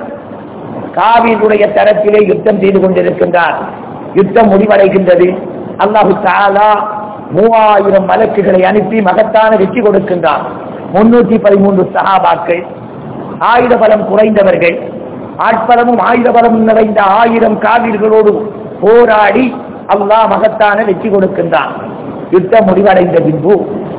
காவியினுடைய தரப்பிலே யுத்தம் செய்து கொண்டிருக்கின்றார் யுத்தம் முடிவடைகின்றது அல்லாஹு தாலா மூவாயிரம் மலக்குகளை அனுப்பி மகத்தான வெற்றி கொடுக்கின்றார் முன்னூத்தி பதிமூன்று சகாபாக்கள் ஆயுத பலம் குறைந்தவர்கள் ஆட்பலமும் ஆயுத பலமும் நிறைந்த ஆயிரம் காவிர்களோடு போராடி அல்லாஹ் மகத்தான வெற்றி கொடுக்கின்றான் யுத்தம் முடிவடைந்த பின்பு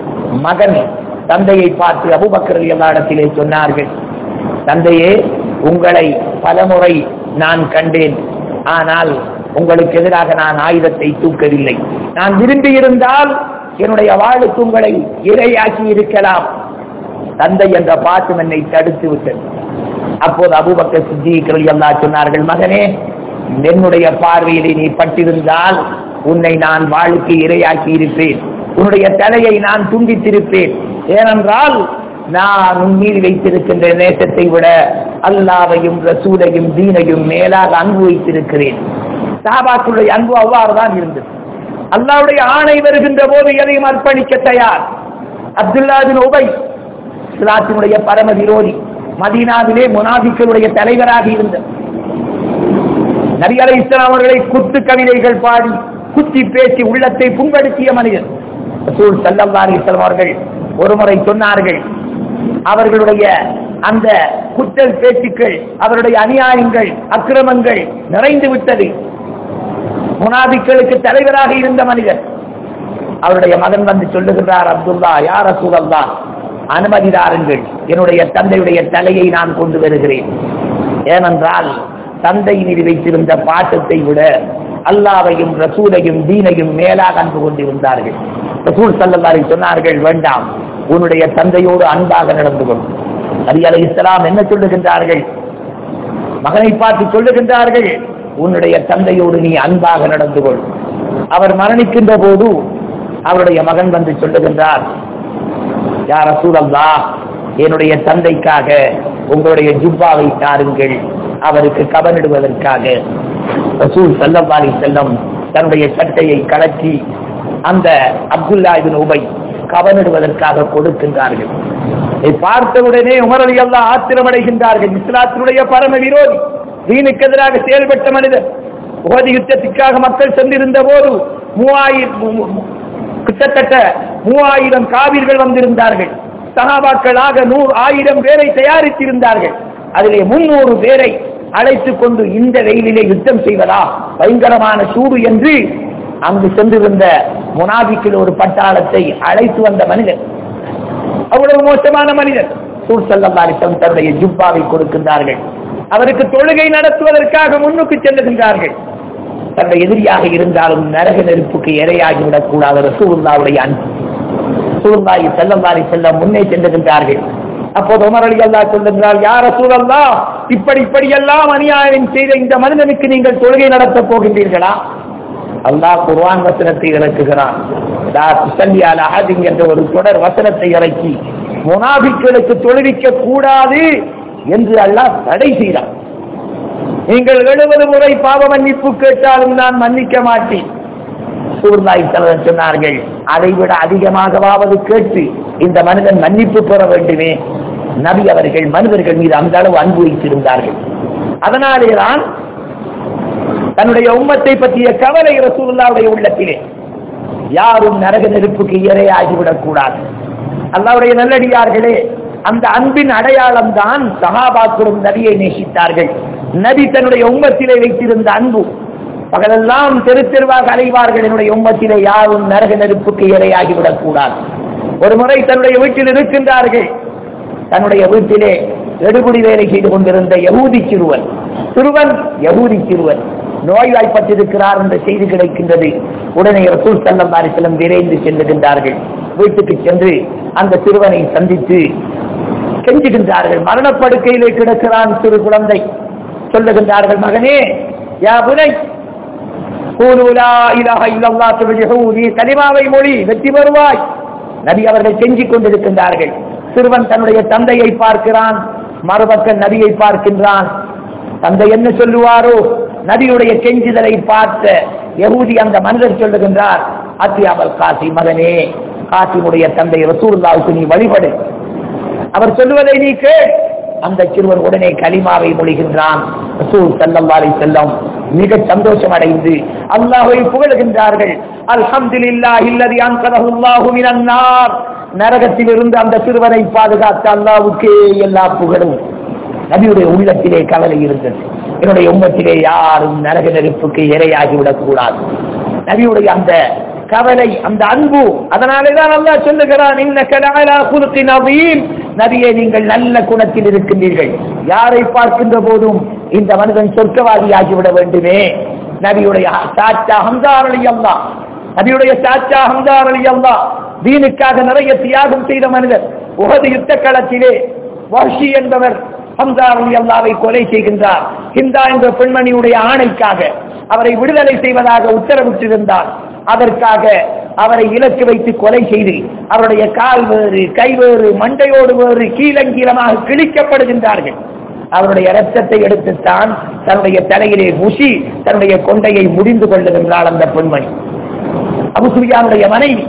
மகன் தந்தையை பார்த்து அபுபக்கர் எல்லா இடத்திலே சொன்னார்கள் தந்தையே உங்களை பலமுறை நான் கண்டேன் ஆனால் உங்களுக்கு எதிராக நான் ஆயுதத்தை தூக்கவில்லை நான் விரும்பி இருந்தால் என்னுடைய வாழுக்கு உங்களை இரையாக்கி இருக்கலாம் தந்தை என்ற பாசம் என்னை தடுத்து விட்டது அப்போது அபுபக்க சித்திகள் எல்லாம் சொன்னார்கள் மகனே என்னுடைய பார்வையிலே நீ பட்டிருந்தால் உன்னை நான் வாழுக்கு இரையாக்கி இருப்பேன் உன்னுடைய தலையை நான் துண்டித்திருப்பேன் ஏனென்றால் நான் உன் மீது வைத்திருக்கின்ற நேசத்தை விட அல்லாவையும் ரசூலையும் தீனையும் மேலாக அன்பு வைத்திருக்கிறேன் சாபாக்களுடைய அன்பு அவ்வாறு தான் இருந்தது அல்லாவுடைய ஆணை வருகின்ற போது எதையும் அர்ப்பணிக்க தயார் அப்துல்லாவின் உபை இஸ்லாத்தினுடைய பரம விரோதி மதீனாவிலே முனாபிக்களுடைய தலைவராக இருந்தது நபி அலை இஸ்லாம் அவர்களை குத்து கவிதைகள் பாடி குத்தி பேசி உள்ளத்தை புண்படுத்திய மனிதன் ரசூல் சல்லல்லாஹு அலைஹி வஸல்லம் அவர்கள் ஒருமுறை சொன்னார்கள் அவர்களுடைய அந்த குற்றல் பேச்சுக்கள் அவருடைய அநியாயங்கள் அக்கிரமங்கள் நிறைந்து விட்டது முனாபிக்களுக்கு தலைவராக இருந்த மனிதர் அவருடைய மகன் வந்து சொல்லுகிறார் அப்துல்லா யார் அசூலல்லா அனுமதி தாருங்கள் என்னுடைய தந்தையுடைய தலையை நான் கொண்டு வருகிறேன் ஏனென்றால் தந்தை மீது வைத்திருந்த பாட்டத்தை விட அல்லாவையும் ரசூலையும் தீனையும் மேலாக அன்பு கொண்டிருந்தார்கள் ரசூல் சல்லல்லாரி சொன்னார்கள் வேண்டாம் உன்னுடைய தந்தையோடு அன்பாக நடந்து கொள் நபி அலை இஸ்லாம் என்ன சொல்லுகின்றார்கள் மகனை பார்த்து சொல்லுகின்றார்கள் உன்னுடைய தந்தையோடு நீ அன்பாக நடந்து கொள் அவர் மரணிக்கின்ற போது அவருடைய மகன் வந்து சொல்லுகின்றார் யார் ரசூலல்லா என்னுடைய தந்தைக்காக உங்களுடைய ஜுப்பாவை தாருங்கள் அவருக்கு கவனிடுவதற்காக ரசூல் சல்லல்லாஹி செல்லம் தன்னுடைய சட்டையை கலற்றி அந்த அப்துல்லா இபின் உபை கவனிடுவதற்காக கொடுக்கின்றார்கள் இதை பார்த்தவுடனே உமரலி எல்லாம் ஆத்திரமடைகின்றார்கள் இஸ்லாத்தினுடைய பரம விரோதி தீனுக்கு எதிராக செயல்பட்ட மனிதர் உகதி யுத்தத்திற்காக மக்கள் சென்றிருந்த போது மூவாயிரம் கிட்டத்தட்ட மூவாயிரம் காவிர்கள் வந்திருந்தார்கள் சகாபாக்களாக நூறு ஆயிரம் பேரை தயாரித்திருந்தார்கள் அதிலே முன்னூறு பேரை அழைத்துக் கொண்டு இந்த வெயிலிலே யுத்தம் செய்வதா பயங்கரமான சூடு என்று அங்கு சென்றிருந்த முனாபிக்கில் ஒரு பட்டாளத்தை அழைத்து வந்த மனிதர் அவ்வளவு மோசமான மனிதர் சூர் செல்லல்லாரிசம் தன்னுடைய ஜுப்பாவை கொடுக்கின்றார்கள் அவருக்கு தொழுகை நடத்துவதற்காக முன்னுக்கு செல்லுகின்றார்கள் தன்னுடைய எதிரியாக இருந்தாலும் நரக நெருப்புக்கு இரையாகிவிடக் கூடாத ரசூல்லாவுடைய அன்பு ரசூலுல்லாஹி ஸல்லல்லாஹு அலைஹி வஸல்லம் முன்னே செல்லுகின்றார்கள் அப்போது உமர் அலி அல்லாஹ் சொல்லுகிறார் யார் ரசூலல்லா இப்படி இப்படி எல்லாம் அநியாயம் செய்த இந்த மனிதனுக்கு நீங்கள் தொழுகை நடத்தப் போகின்றீர்களா அல்லாஹ் குர்ஆன் வசனத்தை இறக்குகிறான் லா துஸல்லி அலா அஹதின் என்ற ஒரு தொடர் வசனத்தை இறக்கி முனாபிக்களுக்கு தொழுவிக்க கூடாது என்று அல்லாஹ் தடை செய்தான் நீங்கள் எழுபது முறை பாவ மன்னிப்பு கேட்டாலும் நான் மன்னிக்க மாட்டேன் சூர்நாய் தலைவர் சொன்னார்கள் அதை விட அதிகமாகவாவது கேட்டு இந்த மனிதன் மன்னிப்பு பெற வேண்டுமே நபி அவர்கள் மனிதர்கள் மீது அந்த அளவு அன்பு வைத்திருந்தார்கள் அதனாலேதான் தன்னுடைய உம்மத்தை பற்றிய கவலை ரசூலுல்லாவுடைய உள்ளத்திலே யாரும் நரக நெருப்புக்கு இரையாகிவிடக் கூடாது அல்லாவுடைய நல்லடியார்களே அந்த அன்பின் அடையாளம் தான் சகாபாக்களும் நபியை நேசித்தார்கள் நபி தன்னுடைய உம்மத்திலே வைத்திருந்த அன்பு பகலெல்லாம் தெரு தெருவாக அலைவார்கள் என்னுடைய உம்மத்திலே யாரும் நரக நெருப்புக்கு இரையாகிவிடக் கூடாது ஒரு முறை தன்னுடைய வீட்டில் இருக்கின்றார்கள் தன்னுடைய வீட்டிலே எடுபடி வேலை செய்து கொண்டிருந்த யகூதி சிறுவன் சிறுவன் யகூதி சிறுவன் நோய்வாய்ப்பட்டிருக்கிறார் என்ற செய்தி கிடைக்கின்றது உடனே ரசூல் சல்லம் செல்லம் விரைந்து செல்லுகின்றார்கள் வீட்டுக்கு சென்று அந்த சிறுவனை சந்தித்து கெஞ்சுகின்றார்கள் மரணப்படுக்கையிலே கிடக்கிறான் சிறு குழந்தை சொல்லுகின்றார்கள் மகனே யா புனை கலிமாவை மொழி வெற்றி பெறுவாய் நபி அவர்கள் செஞ்சிக் கொண்டிருக்கின்றார்கள் சிறுவன் தன்னுடைய தந்தையை பார்க்கிறான் மறுபக்க நபியை பார்க்கின்றான் தந்தை என்ன சொல்லுவாரோ நபியுடைய கெஞ்சுதலை பார்த்த யகூதி அந்த மனிதர் சொல்லுகின்றார் அத்தியாபல் காசி மகனே காசிமுடைய தந்தை ரசூல்லாவுக்கு நீ வழிபடு அவர் சொல்லுவதை நீ கேள் அந்த சிறுவன் உடனே கலிமாவை மொழிகின்றான் ரசூல் சல்லல்லாஹு செல்லம் மிக சந்தோஷம் அடைந்து அல்லாஹை புகழ்கின்றார்கள் அல்ஹம்துலில்லாஹி இல்லதி அன்கதஹு அல்லாஹு மினன் நார் நரகத்தில் இருந்து அந்த சிறுவனை பாதுகாத்த அல்லாஹ்வுக்கே எல்லா புகழும் நபியுடைய உள்ளத்திலே கவலை இருந்தது என்னுடைய உம்மத்திலே யாரும் நரக நெருப்புக்கு இரையாகிவிடக் கூடாது நபியுடைய அந்த கவலை அந்த அன்பு அதனாலே தான் அல்லாஹ் சொல்லுகிறான் இன்னக லஅலா குலுகின் அதீம் நபியே நீங்கள் நல்ல குணத்தில் இருக்கின்றீர்கள் யாரை பார்க்கின்ற போதும் இந்த மனிதன் சொர்க்கவாதி ஆகிவிட வேண்டுமே நபியுடைய சாச்சா ஹம்தார் அலி அல்லா நபியுடைய சாச்சா ஹம்தார் அலி அல்லா தீனுக்காக நிறைய தியாகம் செய்த மனிதர் உகது யுத்த களத்திலே வர்ஷி என்பவர் ஹம்தார் அலி அல்லாவை கொலை செய்கின்றார் ஹிந்தா என்ற பெண்மணியுடைய ஆணைக்காக அவரை விடுதலை செய்வதாக உத்தரவிட்டிருந்தார் அதற்காக அவரை இலக்கு வைத்து கொலை செய்து அவருடைய கால் வேறு கை வேறு மண்டையோடு வேறு கீழங்கீழமாக கிழிக்கப்படுகின்றார்கள் அவருடைய ரத்தத்தை எடுத்துத்தான் தன்னுடைய தலையிலே முஷி தன்னுடைய கொண்டையை முடிந்து கொள்ளுகின்றாள் அந்த பெண்மணி அபுசுரியானுடைய மனைவி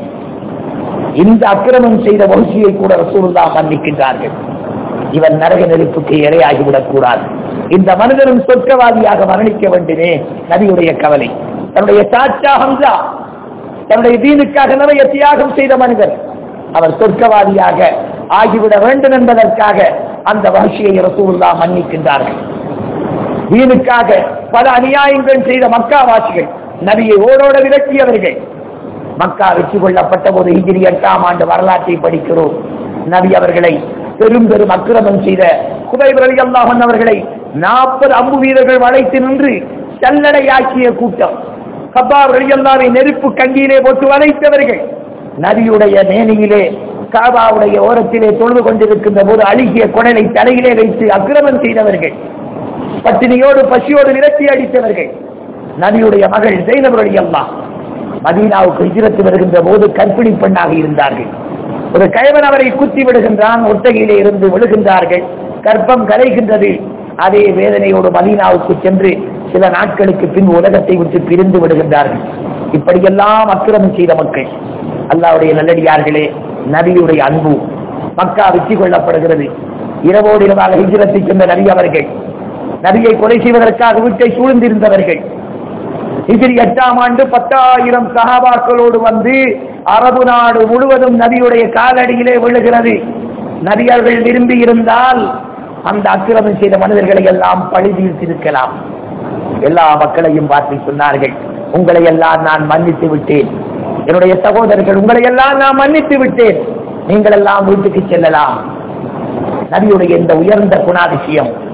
இந்த அக்கிரமம் செய்த வகுசியை கூட ரசூலுல்லா மன்னிக்கின்றார்கள் இவன் நரக நெருப்புக்கு இரையாகிவிடக் கூடாது இந்த மனிதனும் சொர்க்கவாதியாக மரணிக்க வேண்டுமே நபியுடைய கவலை தன்னுடைய சாச்சா ஹம்சா தன்னுடைய தீனுக்காக நிறைய தியாகம் செய்த மனிதர் அவர் சொர்க்கவாதியாக ஆகிவிட வேண்டும் என்பதற்காக அந்த வகர்ச்சியை ரசூல்லா மன்னிக்கின்றார்கள் தீனுக்காக பல அநியாயங்கள் செய்த மக்காவாசிகள் நபியை ஓடோட விரட்டியவர்கள் மக்கா வெற்றி கொள்ளப்பட்ட போது ஹிஜிரி எட்டாம் ஆண்டு வரலாற்றை படிக்கிறோம் நபி அவர்களை பெரும் பெரும் அக்கிரமம் செய்த குபைப் அலி அல்லாஹன் அவர்களை நாற்பது அம்பு வீரர்கள் வளைத்து நின்று சல்லடையாக்கிய கூட்டம் கபார் அலி அல்லாவை நெருப்பு கங்கியிலே போட்டு வளைத்தவர்கள் நபியுடைய மேனியிலே காபாவுடைய ஓரத்திலே தொழுது கொண்டிருக்கின்ற போது அழுகிய குடலை தலையிலே வைத்து அக்கிரமம் செய்தவர்கள் பட்டினியோடு பசியோடு விரட்டி அடித்தவர்கள் நபியுடைய மகள் ஜெயினபர் அலி அல்லாஹ் மதீனாவுக்கு ஹிஜ்ரத்து வருகின்ற போது கற்பிணி பெண்ணாக இருந்தார்கள் ஒரு கயவன் அவரை குத்தி விடுகின்றான் ஒட்டகையிலே இருந்து விழுகின்றார்கள் கற்பம் கரைகின்றது அதே வேதனையோடு மதீனாவுக்கு சென்று சில நாட்களுக்கு பின் உலகத்தை விட்டு பிரிந்து விடுகின்றார்கள் இப்படியெல்லாம் அக்கிரமம் செய்த மக்கள் அல்லாவுடைய நல்லடியார்களே நபியுடைய அன்பு மக்கா வெற்றி கொள்ளப்படுகிறது இரவோடு இரவாக ஹிஜ்ரத்தை சென்ற நபி அவர்கள் நபியை கொலை செய்வதற்காக வீட்டை சூழ்ந்திருந்தவர்கள் ஹிஜ்ரி எட்டாம் ஆண்டு பத்தாயிரம் சகாபாக்களோடு வந்து அரபு நாடு முழுவதும் நபியுடைய காலடியிலே விழுகிறது நபியர்கள் விரும்பி இருந்தால் அந்த அக்கிரமம் செய்த மனிதர்களை எல்லாம் பழி தீர்த்திருக்கலாம் எல்லா மக்களையும் பார்த்து சொன்னார்கள் உங்களை எல்லாம் நான் மன்னித்து விட்டேன் என்னுடைய சகோதரர்கள் உங்களை எல்லாம் நான் மன்னித்து விட்டேன் நீங்கள் எல்லாம் வீட்டுக்கு செல்லலாம் நபியுடைய இந்த உயர்ந்த குணாதிசயம்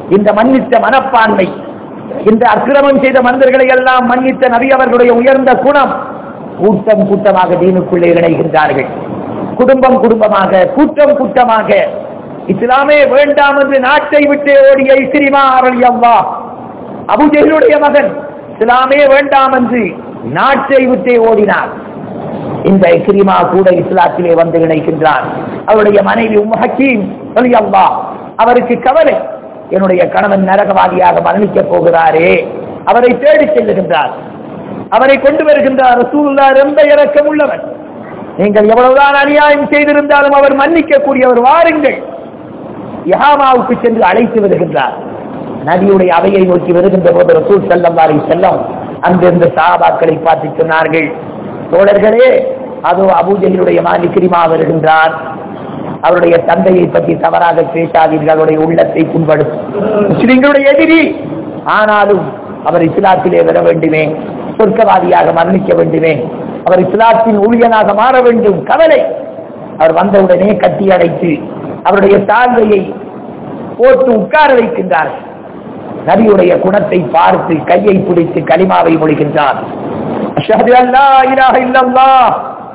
இந்த மன்னித்த மனப்பான்மை இந்த அக்கிரமம் செய்த மனிதர்களை எல்லாம் மன்னித்த நபி அவர்களுடைய உயர்ந்த குணம் கூட்டம் கூட்டமாக தீனுக்குள்ளே இணைகின்றார்கள் குடும்பம் குடும்பமாக கூட்டம் கூட்டமாக இஸ்லாமே வேண்டாம் என்று நாட்டை விட்டு ஓடிய இஸ்ரிமா அவர்கள் அவ்வா அபுஜெகளுடைய மகன் இஸ்லாமே வேண்டாம் என்று நாட்டை விட்டே ஓடினார் இந்த இக்ரிமா கூட இஸ்லாத்திலே வந்து இணைக்கின்றார் அவருடைய மனைவி உம் ஹக்கீம் அல்லா அவருக்கு கவலை என்னுடைய கணவன் நரகவாதியாக மரணிக்கப் போகிறாரே அவரை தேடி செல்லுகின்றார் அவரை கொண்டு வருகின்றார் ரசூலுல்லா ரொம்ப இறக்கம் உள்ளவர் நீங்கள் எவ்வளவுதான் அநியாயம் செய்திருந்தாலும் அவர் மன்னிக்க கூடியவர் வாருங்கள் யஹாமாவுக்கு சென்று அழைத்து வருகின்றார் நபியுடைய அவையை நோக்கி வருகின்ற போது ரசூல் செல்லம் வாரி செல்லம் அங்கிருந்த சாபாக்களை பார்த்து சொன்னார்கள் தோழர்களே அதோ அபூஜையினுடைய மாலிகிரிமா வருகின்றார் அவருடைய தந்தையை பற்றி தவறாக பேசாதீர்கள் அவருடைய உள்ளத்தை புண்படுத்தும் முஸ்லிம்களுடைய எதிரி ஆனாலும் அவர் இஸ்லாத்திலே வர வேண்டுமே சொர்க்கவாதியாக மரணிக்க வேண்டுமே அவர் இஸ்லாத்தின் ஊழியனாக மாற வேண்டும் கவலை அவர் வந்தவுடனே கட்டி அடைத்து அவருடைய தாழ்வையை போட்டு உட்கார வைக்கின்றார் நபியுடைய குணத்தை பார்த்து கையை பிடித்து கலிமாவை மொழிகின்றார் அஷ்ஹது அல்லா இலாஹ இல்லல்லாஹ்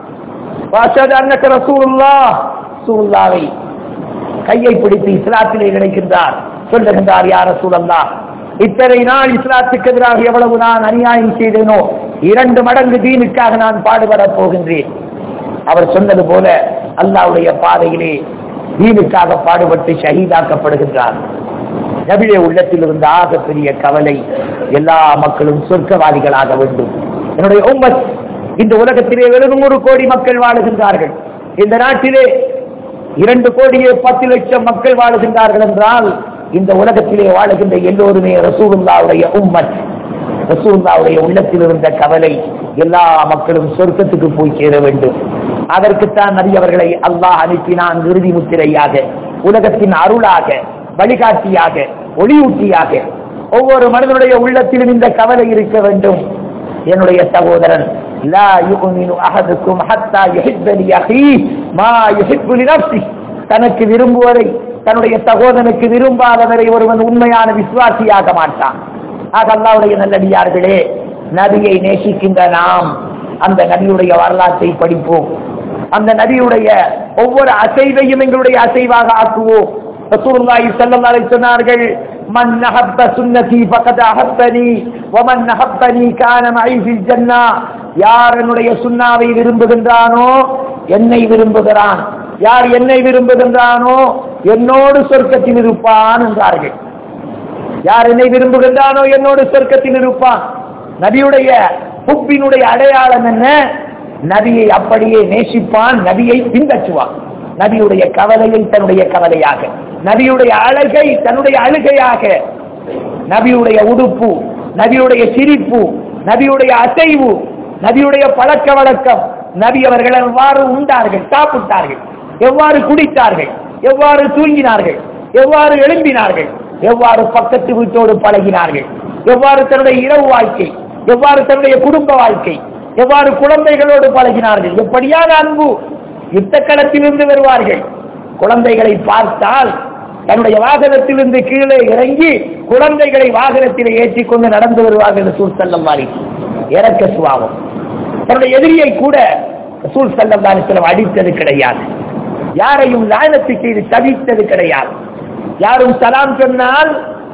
வ அஷ்ஹது அன்னக ரசூலுல்லாஹ் ரசூலுல்லாஹை கையை பிடித்து இஸ்லாத்திலே இணைக்கின்றார் சொல்லுகின்றார் யார் ரசூலல்லாஹ் இத்தனை நாள் இஸ்லாத்துக்கு எதிராக எவ்வளவு நான் அநியாயம் செய்தேனோ இரண்டு மடங்கு தீனுக்காக நான் பாடுபடப் போகின்றேன் அவர் சொன்னது போல அல்லாவுடைய பாதையிலே தீனுக்காக பாடுபட்டு ஷஹீதாக்கப்படுகின்றார் நபிலே உள்ளத்தில் இருந்த ஆக பெரிய கவலை எல்லா மக்களும் சொர்க்கவாதிகளாக வேண்டும் என்னுடைய உம்மத் இந்த உலகத்திலே எழுநூறு கோடி மக்கள் வாழுகின்றார்கள் இந்த நாட்டிலே இரண்டு கோடியே பத்து லட்சம் மக்கள் வாழுகின்றார்கள் என்றால் இந்த உலகத்திலே வாழுகின்ற எல்லோருமே ரசூலுல்லாவுடைய உம்மத் ரசூலுல்லாவுடைய உள்ளத்தில் இருந்த கவலை எல்லா மக்களும் சொர்க்கத்துக்கு போய் சேர வேண்டும் அதற்குத்தான் நபி அவர்களை அல்லாஹ் அனுப்பினான் இறுதி முத்திரையாக உலகத்தின் அருளாக வழிகாட்டியாக ஒளியூட்டியாக ஒவ்வொரு மனிதனுடைய உள்ளத்திலும் இந்த கவலை இருக்க வேண்டும் என்னுடைய சகோதரன் லா யுமினு அஹதுக்கும் ஹத்தா யுஹிப்ப லி அஹீஹ் மா யுஹிப்பு லி நஃப்ஸிஹ் தனக்கு விரும்புவதை தன்னுடைய சகோதரனுக்கு விரும்பாதவரை ஒருவன் உண்மையான விசுவாசியாக மாட்டான் ஆக அல்லாவுடைய நல்லடியார்களே நபியை நேசிக்கின்ற நாம் அந்த நபியுடைய வரலாற்றை படிப்போம் அந்த நபியுடைய ஒவ்வொரு அசைவையும் எங்களுடைய அசைவாக ஆக்குவோம் ரசூலுல்லாஹி ஸல்லல்லாஹு அலைஹி சொன்னார்கள் மன் அஹப்ப சுன்னதி ஃபகத் அஹப்பனி வமன் அஹப்பனி கான மஇ ஃபில் ஜன்னah யார் என்னுடைய சுன்னாவை விரும்புகின்றானோ என்னை விரும்புகிறான் யார் என்னை விரும்புகின்றானோ என்னோடு சொர்க்கத்தில் இருப்பான் என்றார்கள் யார் என்னை விரும்புகின்றானோ என்னோடு சொர்க்கத்தில் இருப்பான் நபியுடைய புப்பினுடைய அடையாளம் என்ன நபியை அப்படியே நேசிப்பான் நபியை பின்பற்றுவான் நபியுடைய கவலையை தன்னுடைய கவலையாக நபியுடைய அழகை தன்னுடைய அழுகையாக நபியுடைய உடுப்பு நபியுடைய சிரிப்பு நபியுடைய அசைவு நபியுடைய பழக்க வழக்கம் நபி அவர்கள் எவ்வாறு உண்டார்கள் சாப்பிட்டார்கள் எவ்வாறு குடித்தார்கள் எவ்வாறு தூங்கினார்கள் எவ்வாறு எழும்பினார்கள் எவ்வாறு பக்கத்து வீட்டோடு பழகினார்கள் எவ்வாறு தன்னுடைய இரவு வாழ்க்கை எவ்வாறு தன்னுடைய குடும்ப வாழ்க்கை எவ்வாறு குழந்தைகளோடு பழகினார்கள் எப்படியான அன்பு யுத்த களத்திலிருந்து வருவார்கள் குழந்தைகளை பார்த்தால் தன்னுடைய வாகனத்திலிருந்து கீழே இறங்கி குழந்தைகளை வாகனத்தில் ஏற்றிக் கொண்டு நடந்து வருவார்கள் ரசூல் செல்லம் மாறி இறக்க சுவாவம் தன்னுடைய எதிரியை கூட ரசூல் செல்லம் தாரிசலம் அடித்தது கிடையாது யாரையும் லாயனத்து செய்து தவித்தது கிடையாது யாரும் சலாம் சொன்னால்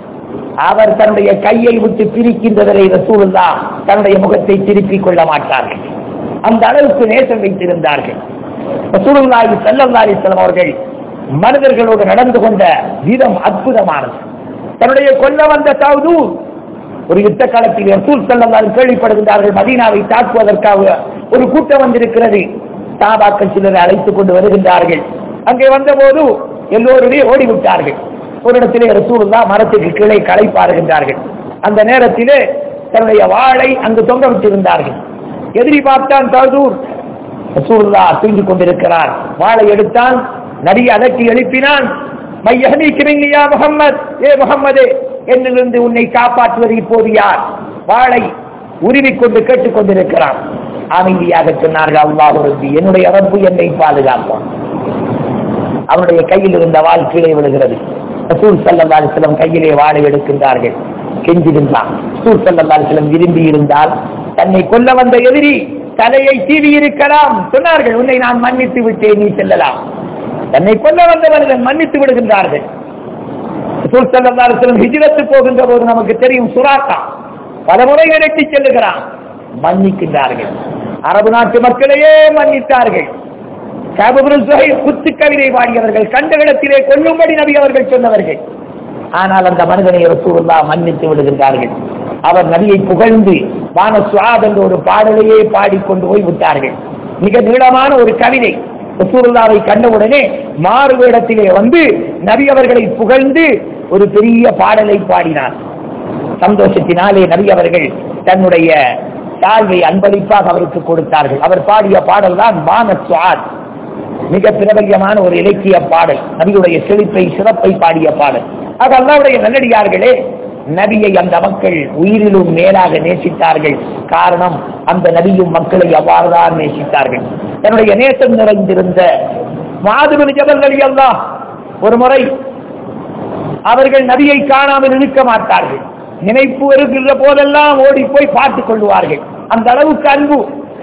அவர் தன்னுடைய கையை விட்டு பிரிக்கின்றவரை ரசூலுல்லா தன்னுடைய முகத்தை திருப்பிக் கொள்ள மாட்டார்கள் அந்த அளவுக்கு நேசம் வைத்திருந்தார்கள் ரசூலுல்லாஹி ஸல்லல்லாஹு அலைஹி வஸல்லம் அவர்கள் மனிதர்களோடு நடந்து கொண்ட விதம் அற்புதமானது தன்னுடைய கொல்ல வந்த தாவுது ஒரு யுத்த காலத்தில் ரசூல் ஸல்லல்லாஹு கேள்விப்படுகின்றார்கள் மதீனாவை தாக்குவதற்காக ஒரு கூட்டம் வந்திருக்கிறது சாபாக்கள் சிலரை அழைத்துக் கொண்டு வருகின்றார்கள் அங்கே வந்தபோது எல்லோருமே ஓடிவிட்டார்கள் ஒரு இடத்திலே ரசூலுல்லா மரத்துக்கு கீழே களை பாருகின்றார்கள் அந்த நேரத்திலே தன்னுடைய வாளை அங்கு தொங்க விட்டிருந்தார்கள் எதிரி பார்த்தான் தூர் ரசூலுல்லா தூங்கிக் கொண்டிருக்கிறார் வாளை எடுத்தான் நடி அதட்டி எழுப்பினான் மையகனிக்கிறீங்கயா முகம்மது ஏ முகம்மதே என்னிலிருந்து உன்னை காப்பாற்றுவது இப்போது யார் வாளை உருவிக்கொண்டு கேட்டுக் கொண்டிருக்கிறான் அமைதியாக சொன்னார்கள் அல்லாஹ் ரப்பி என்னுடைய ரப்பு என்னை பாதுகாப்பான் அவனுடைய கையில் இருந்த வாள் கீழே விழுகிறது ரசூல் சல்லா அலிஸ்லம் கையிலே வாழை எடுக்கின்றார்கள் கெஞ்சுகின்றான் ரசூல் சல்லா அலிஸ்லம் விரும்பி இருந்தால் தன்னை கொல்ல வந்த எதிரி தலையை தீவி இருக்கலாம் சொன்னார்கள் உன்னை நான் மன்னித்து விட்டேன் நீ செல்லலாம் தன்னை கொல்ல வந்தவர்கள் மன்னித்து விடுகின்றார்கள் ரசூல் சல்லா அலிஸ்லம் ஹிஜ்ரத்து போகின்ற போது நமக்கு தெரியும் சுராக்கா பல முறை விரட்டி செல்லுகிறான் மன்னிக்கின்றார்கள் அரபு நாட்டு மக்களையே மன்னித்தார்கள் காபுல் சுஹைல் குத்து கவிதை பாடியவர்கள் கண்ட இடத்திலே கொல்லும்படி நபி அவர்கள் சொன்னவர்கள் ஆனால் அந்த மனிதனை ரசூலுல்லா மன்னித்து விடுகின்றார்கள் அவர் நபியை புகழ்ந்து வான சுவாத் என்ற ஒரு பாடலையே பாடிக்கொண்டு போய் விட்டார்கள் மிக நீளமான ஒரு கவிதை ரசூலுல்லாவை கண்டவுடனே மாறு வேடத்திலே வந்து நபி அவர்களை புகழ்ந்து ஒரு பெரிய பாடலை பாடினார் சந்தோஷத்தினாலே நபி அவர்கள் தன்னுடைய தாழ்வை அன்பளிப்பாக அவருக்கு கொடுத்தார்கள் அவர் பாடிய பாடல் தான் வான சுவாத் மிக பிரபல்யமான ஒரு இலக்கிய பாடல் நபியுடைய செழிப்பை சிறப்பை பாடிய பாடல் அது அல்லாவுடைய நல்லடியார்களே நபியை அந்த மக்கள் உயிரிலும் மேலாக நேசித்தார்கள் காரணம் அந்த நபியும் மக்களை அவ்வாறுதான் நேசித்தார்கள் தன்னுடைய நேசம் நிறைந்திருந்த மாதுபதி ஜபல் அலி அல்லாஹ் ஒரு முறை அவர்கள் நபியை காணாமல் இருக்க மாட்டார்கள் நினைப்பு வருகின்ற போதெல்லாம் ஓடி போய் பார்த்துக் கொள்வார்கள் அந்த அளவுக்கு அன்பு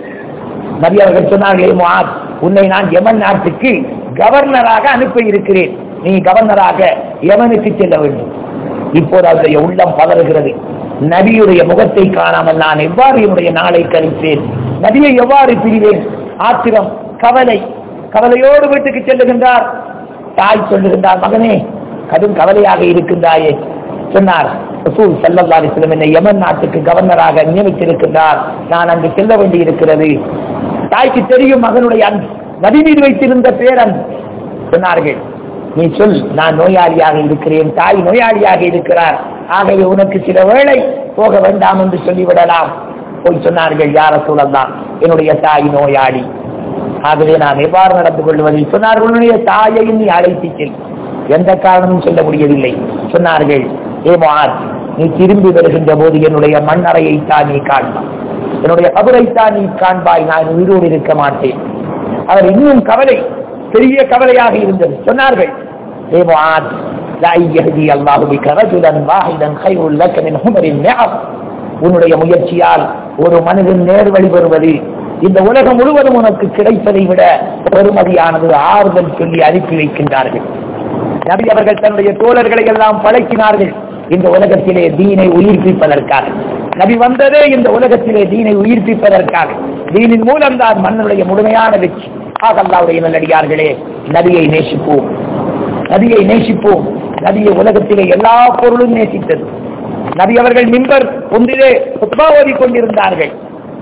நபி அவர்கள் சொன்னார்களே முஆத் உன்னை நான் யமன் நாட்டுக்கு கவர்னராக அனுப்பி இருக்கிறேன் நீ கவர்னராக யமனுக்கு செல்ல வேண்டும் இப்போது அவருடைய உள்ளம் பதறுகிறது நபியுடைய முகத்தை காணாமல் நான் எவ்வாறு என்னுடைய நாளை கழிப்பேன் நபியை எவ்வாறு பிரிவேன் ஆத்திரம் கவலை கவலையோடு வீட்டுக்கு செல்லுகின்றார் தாய் சொல்லுகின்றார் மகனே கடும் கவலையாக இருக்கின்றாயே சொன்னார் ரசூல் ஸல்லல்லாஹு அலைஹி வஸல்லம் என்னை யமன் நாட்டுக்கு கவர்னராக நியமித்திருக்கின்றார் நான் அங்கு செல்ல வேண்டி இருக்கிறது தாய்க்கு தெரியும் மகனுடைய அன்பு நபி மீது வைத்திருந்த பேரன்பு சொன்னார்கள் நீ சொல் நான் நோயாளியாக இருக்கிறேன் தாய் நோயாளியாக இருக்கிறார் ஆகவே உனக்கு சில வேளை போக வேண்டாம் என்று சொல்லிவிடலாம் போய் சொன்னார்கள் யார சூழல்தான் என்னுடைய தாய் நோயாளி ஆகவே நான் எவ்வாறு நடந்து கொள்வது சொன்னார்கள் உன்னுடைய தாயையும் நீ அழைத்து செல் எந்த காரணமும் சொல்ல முடியவில்லை சொன்னார்கள் ஏமார் நீ திரும்பி வருகின்ற போது என்னுடைய மண்ணறையை தான் நீ காண்பாய் என்னுடைய கபரைத்தான் நீ காண்பாய் நான் உயிரோடு இருக்க மாட்டேன் அவர் இன்னும் கவலை பெரிய கவலையாக இருந்தது சொன்னார்கள் ஏமார் لا يهدي الله بك رجلا واحدا خير لك من حمر النعم உன்னுடைய முயற்சியால் ஒரு மனிதன் நேர்வழி பெறுவது இந்த உலகம் முழுவதும் உனக்கு கிடைப்பதை விட பெருமதியானது ஆறுதல் சொல்லி அனுப்பி வைக்கின்றார்கள் நபி அவர்கள் தன்னுடைய தோழர்களை எல்லாம் பழக்கினார்கள் இந்த உலகத்திலே தீனை உயிர்ப்பிப்பதற்காக நபி வந்ததே இந்த உலகத்திலே தீனை உயிர்ப்பிப்பதற்காக தீனின் மூலம்தான் மன்னனுடைய முழுமையான வெற்றி ஆக அல்லாவுடைய நல்லடியார்களே நபியை நேசிப்போம் நபியை நேசிப்போம் நபியை உலகத்திலே எல்லா பொருளும் நேசித்தது நபி அவர்கள் மிம்பர் ஒன்றிலே குத்பா ஓதி கொண்டிருந்தார்கள்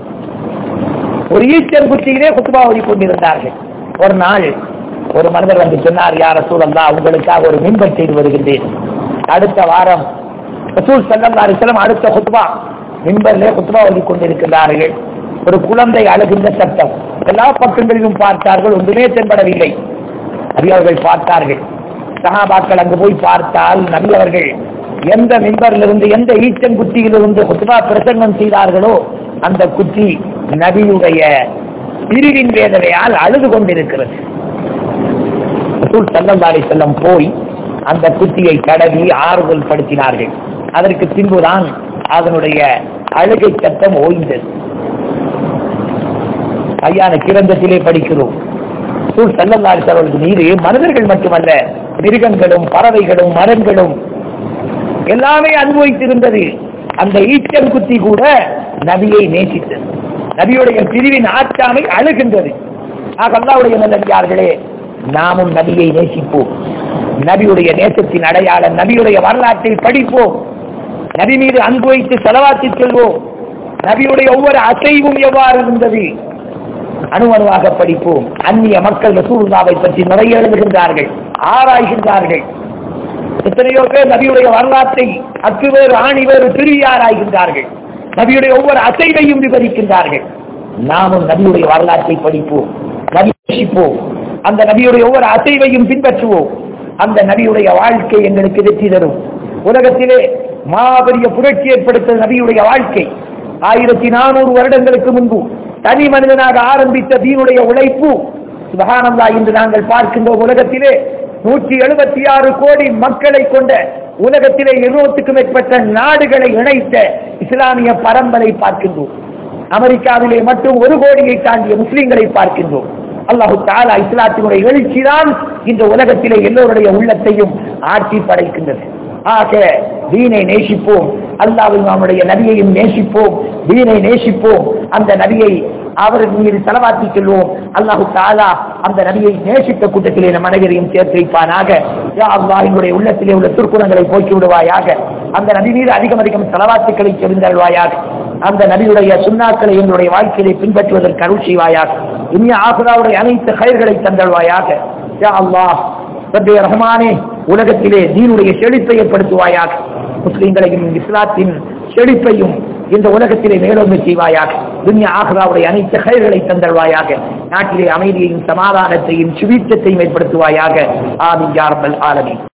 ஒரு ஈஸ்டர் குச்சியிலே குத்பா ஓதி கொண்டிருந்தார்கள் ஒரு நாள் ஒரு மனிதர் வந்து சொன்னார் யார சூழல்லா உங்களுக்காக ஒரு மிம்பர் செய்து வருகின்றேன் அடுத்த வாரம் ரசூல் சல்லா அலிஸ்லாம் அடுத்த குத்பா மிம்பர்லே குத்பா ஓதி கொண்டிருக்கிறார்கள் ஒரு குழந்தை அழுகின்ற சத்தம் எல்லா பக்கங்களிலும் பார்த்தார்கள் ஒன்றுமே தென்படவில்லை நபி அவர்கள் பார்த்தார்கள் சஹாபாக்கள் அங்கு போய் பார்த்தால் நபி அவர்கள் எந்த மிம்பரிலிருந்து எந்த ஈச்சன் குட்டியிலிருந்து குத்பா பிரசங்கம் செய்தார்களோ அந்த குட்டி நபியுடைய பிரிவின் வேதனையால் அழுது கொண்டிருக்கிறது ரசூல் ஸல்லல்லாஹு அலைஹி வஸல்லம் போய் அந்த குட்டியை கடவி ஆறுதல் படுத்தினார்கள் அதற்கு பின்புதான் அதனுடைய அழுகை சத்தம் ஓய்ந்தது ஐயான கிரந்தத்திலே படிக்கிறோம் ரசூல் ஸல்லல்லாஹு அலைஹி வஸல்லம் மீது மனிதர்கள் மட்டுமல்ல மிருகங்களும் பறவைகளும் மரங்களும் எல்லாமே அனுபவித்திருந்தது அந்த ஈச்சம் குத்தி கூட நபியை நேசித்தது நபியுடைய பிரிவின் ஆற்றாமை அழுகின்றது ஆக அல்லாவுடைய நல்லடியார்களே நாமும் நபியை நேசிப்போம் நபியுடைய நேசத்தின் அடையாளம் நபியுடைய வரலாற்றை படிப்போம் நபி மீது அன்பு வைத்து செலவாத்தி செல்வோம் நபியுடைய ஒவ்வொரு அசைவும் எவ்வாறு இருந்தது அணு அணுவாக படிப்போம் அந்நிய மக்கள் ரசூலுல்லாவை பற்றி நிறைய எழுதுகின்றார்கள் ஆராய்கின்றார்கள் எத்தனையோ பேர் நபியுடைய வரலாற்றை அக்கு வேறு ஆணி வேறு திருவி ஆராய்கின்றார்கள் நபியுடைய ஒவ்வொரு அசைவையும் விவரிக்கின்றார்கள் நாமும் நபியுடைய வரலாற்றை படிப்போம் நபி நேசிப்போம் அந்த நபியுடைய ஒவ்வொரு அசைவையும் பின்பற்றுவோம் அந்த நபியுடைய வாழ்க்கை எங்களுக்கு வெற்றி தரும் உலகத்திலே மாபெரிய புரட்சி ஏற்படுத்த நபியுடைய வாழ்க்கை ஆயிரத்தி நானூறு வருடங்களுக்கு முன்பு தனி மனிதனாக ஆரம்பித்த தீனுடைய உழைப்பு சுபகானந்தா இன்று நாங்கள் பார்க்கின்ற உலகத்திலே நூற்றி எழுபத்தி ஆறு கோடி மக்களை கொண்ட உலகத்திலே இருநூற்றுக்கும் மேற்பட்ட நாடுகளை இணைத்த இஸ்லாமிய பரம்பரை பார்க்கின்றோம் அமெரிக்காவிலே மட்டும் ஒரு கோடியை தாண்டிய முஸ்லிம்களை பார்க்கின்றோம் அல்லாஹு தாலா இஸ்லாத்தினுடைய எழுச்சிதான் இந்த உலகத்திலே எல்லோருடைய உள்ளத்தையும் ஆட்சி படைக்கின்றது ஆக தீனை நேசிப்போம் அல்லாஹ்வும் நம்முடைய நபியையும் நேசிப்போம் தீனை நேசிப்போம் அந்த நபியை அவர்கள் மீது செலவாக்கி செல்வோம் அல்லாஹு தாலா அந்த நபியை நேசித்த கூட்டத்திலே நம் அனைவரையும் சேர்த்து வைப்பானாக யா அல்லாஹ் என்னுடைய உள்ளத்திலே உள்ள துர்க்குணங்களை போக்கி விடுவாயாக அந்த நபி மீது அதிகம் அதிகம் செலவாத்துக்களை செறிந்தல்வாயாக அந்த நபியுடைய சுண்ணாக்களை எங்களுடைய வாழ்க்கையை பின்பற்றுவதற்கு அருள் செய்வாயாக இனிய ஆகுராவுடைய அனைத்து கயிர்களை தந்தல்வாயாக யா அல்லாஹ் ரப்பே ரஹ்மானே உலகத்திலே தீனுடைய செழிப்பை ஏற்படுத்துவாயாக முஸ்லிம்களையும் இஸ்லாத்தின் செழிப்பையும் இந்த உலகத்திலே மேலோங்க செய்வாயாக துன்யா ஆஹ்ராவுடைய அனைத்து கயிர்களை தந்தல்வாயாக நாட்டிலே அமைதியையும் சமாதானத்தையும் சுவீச்சத்தையும் ஏற்படுத்துவாயாக ஆமீன் யா ரப்பல் ஆலமீன்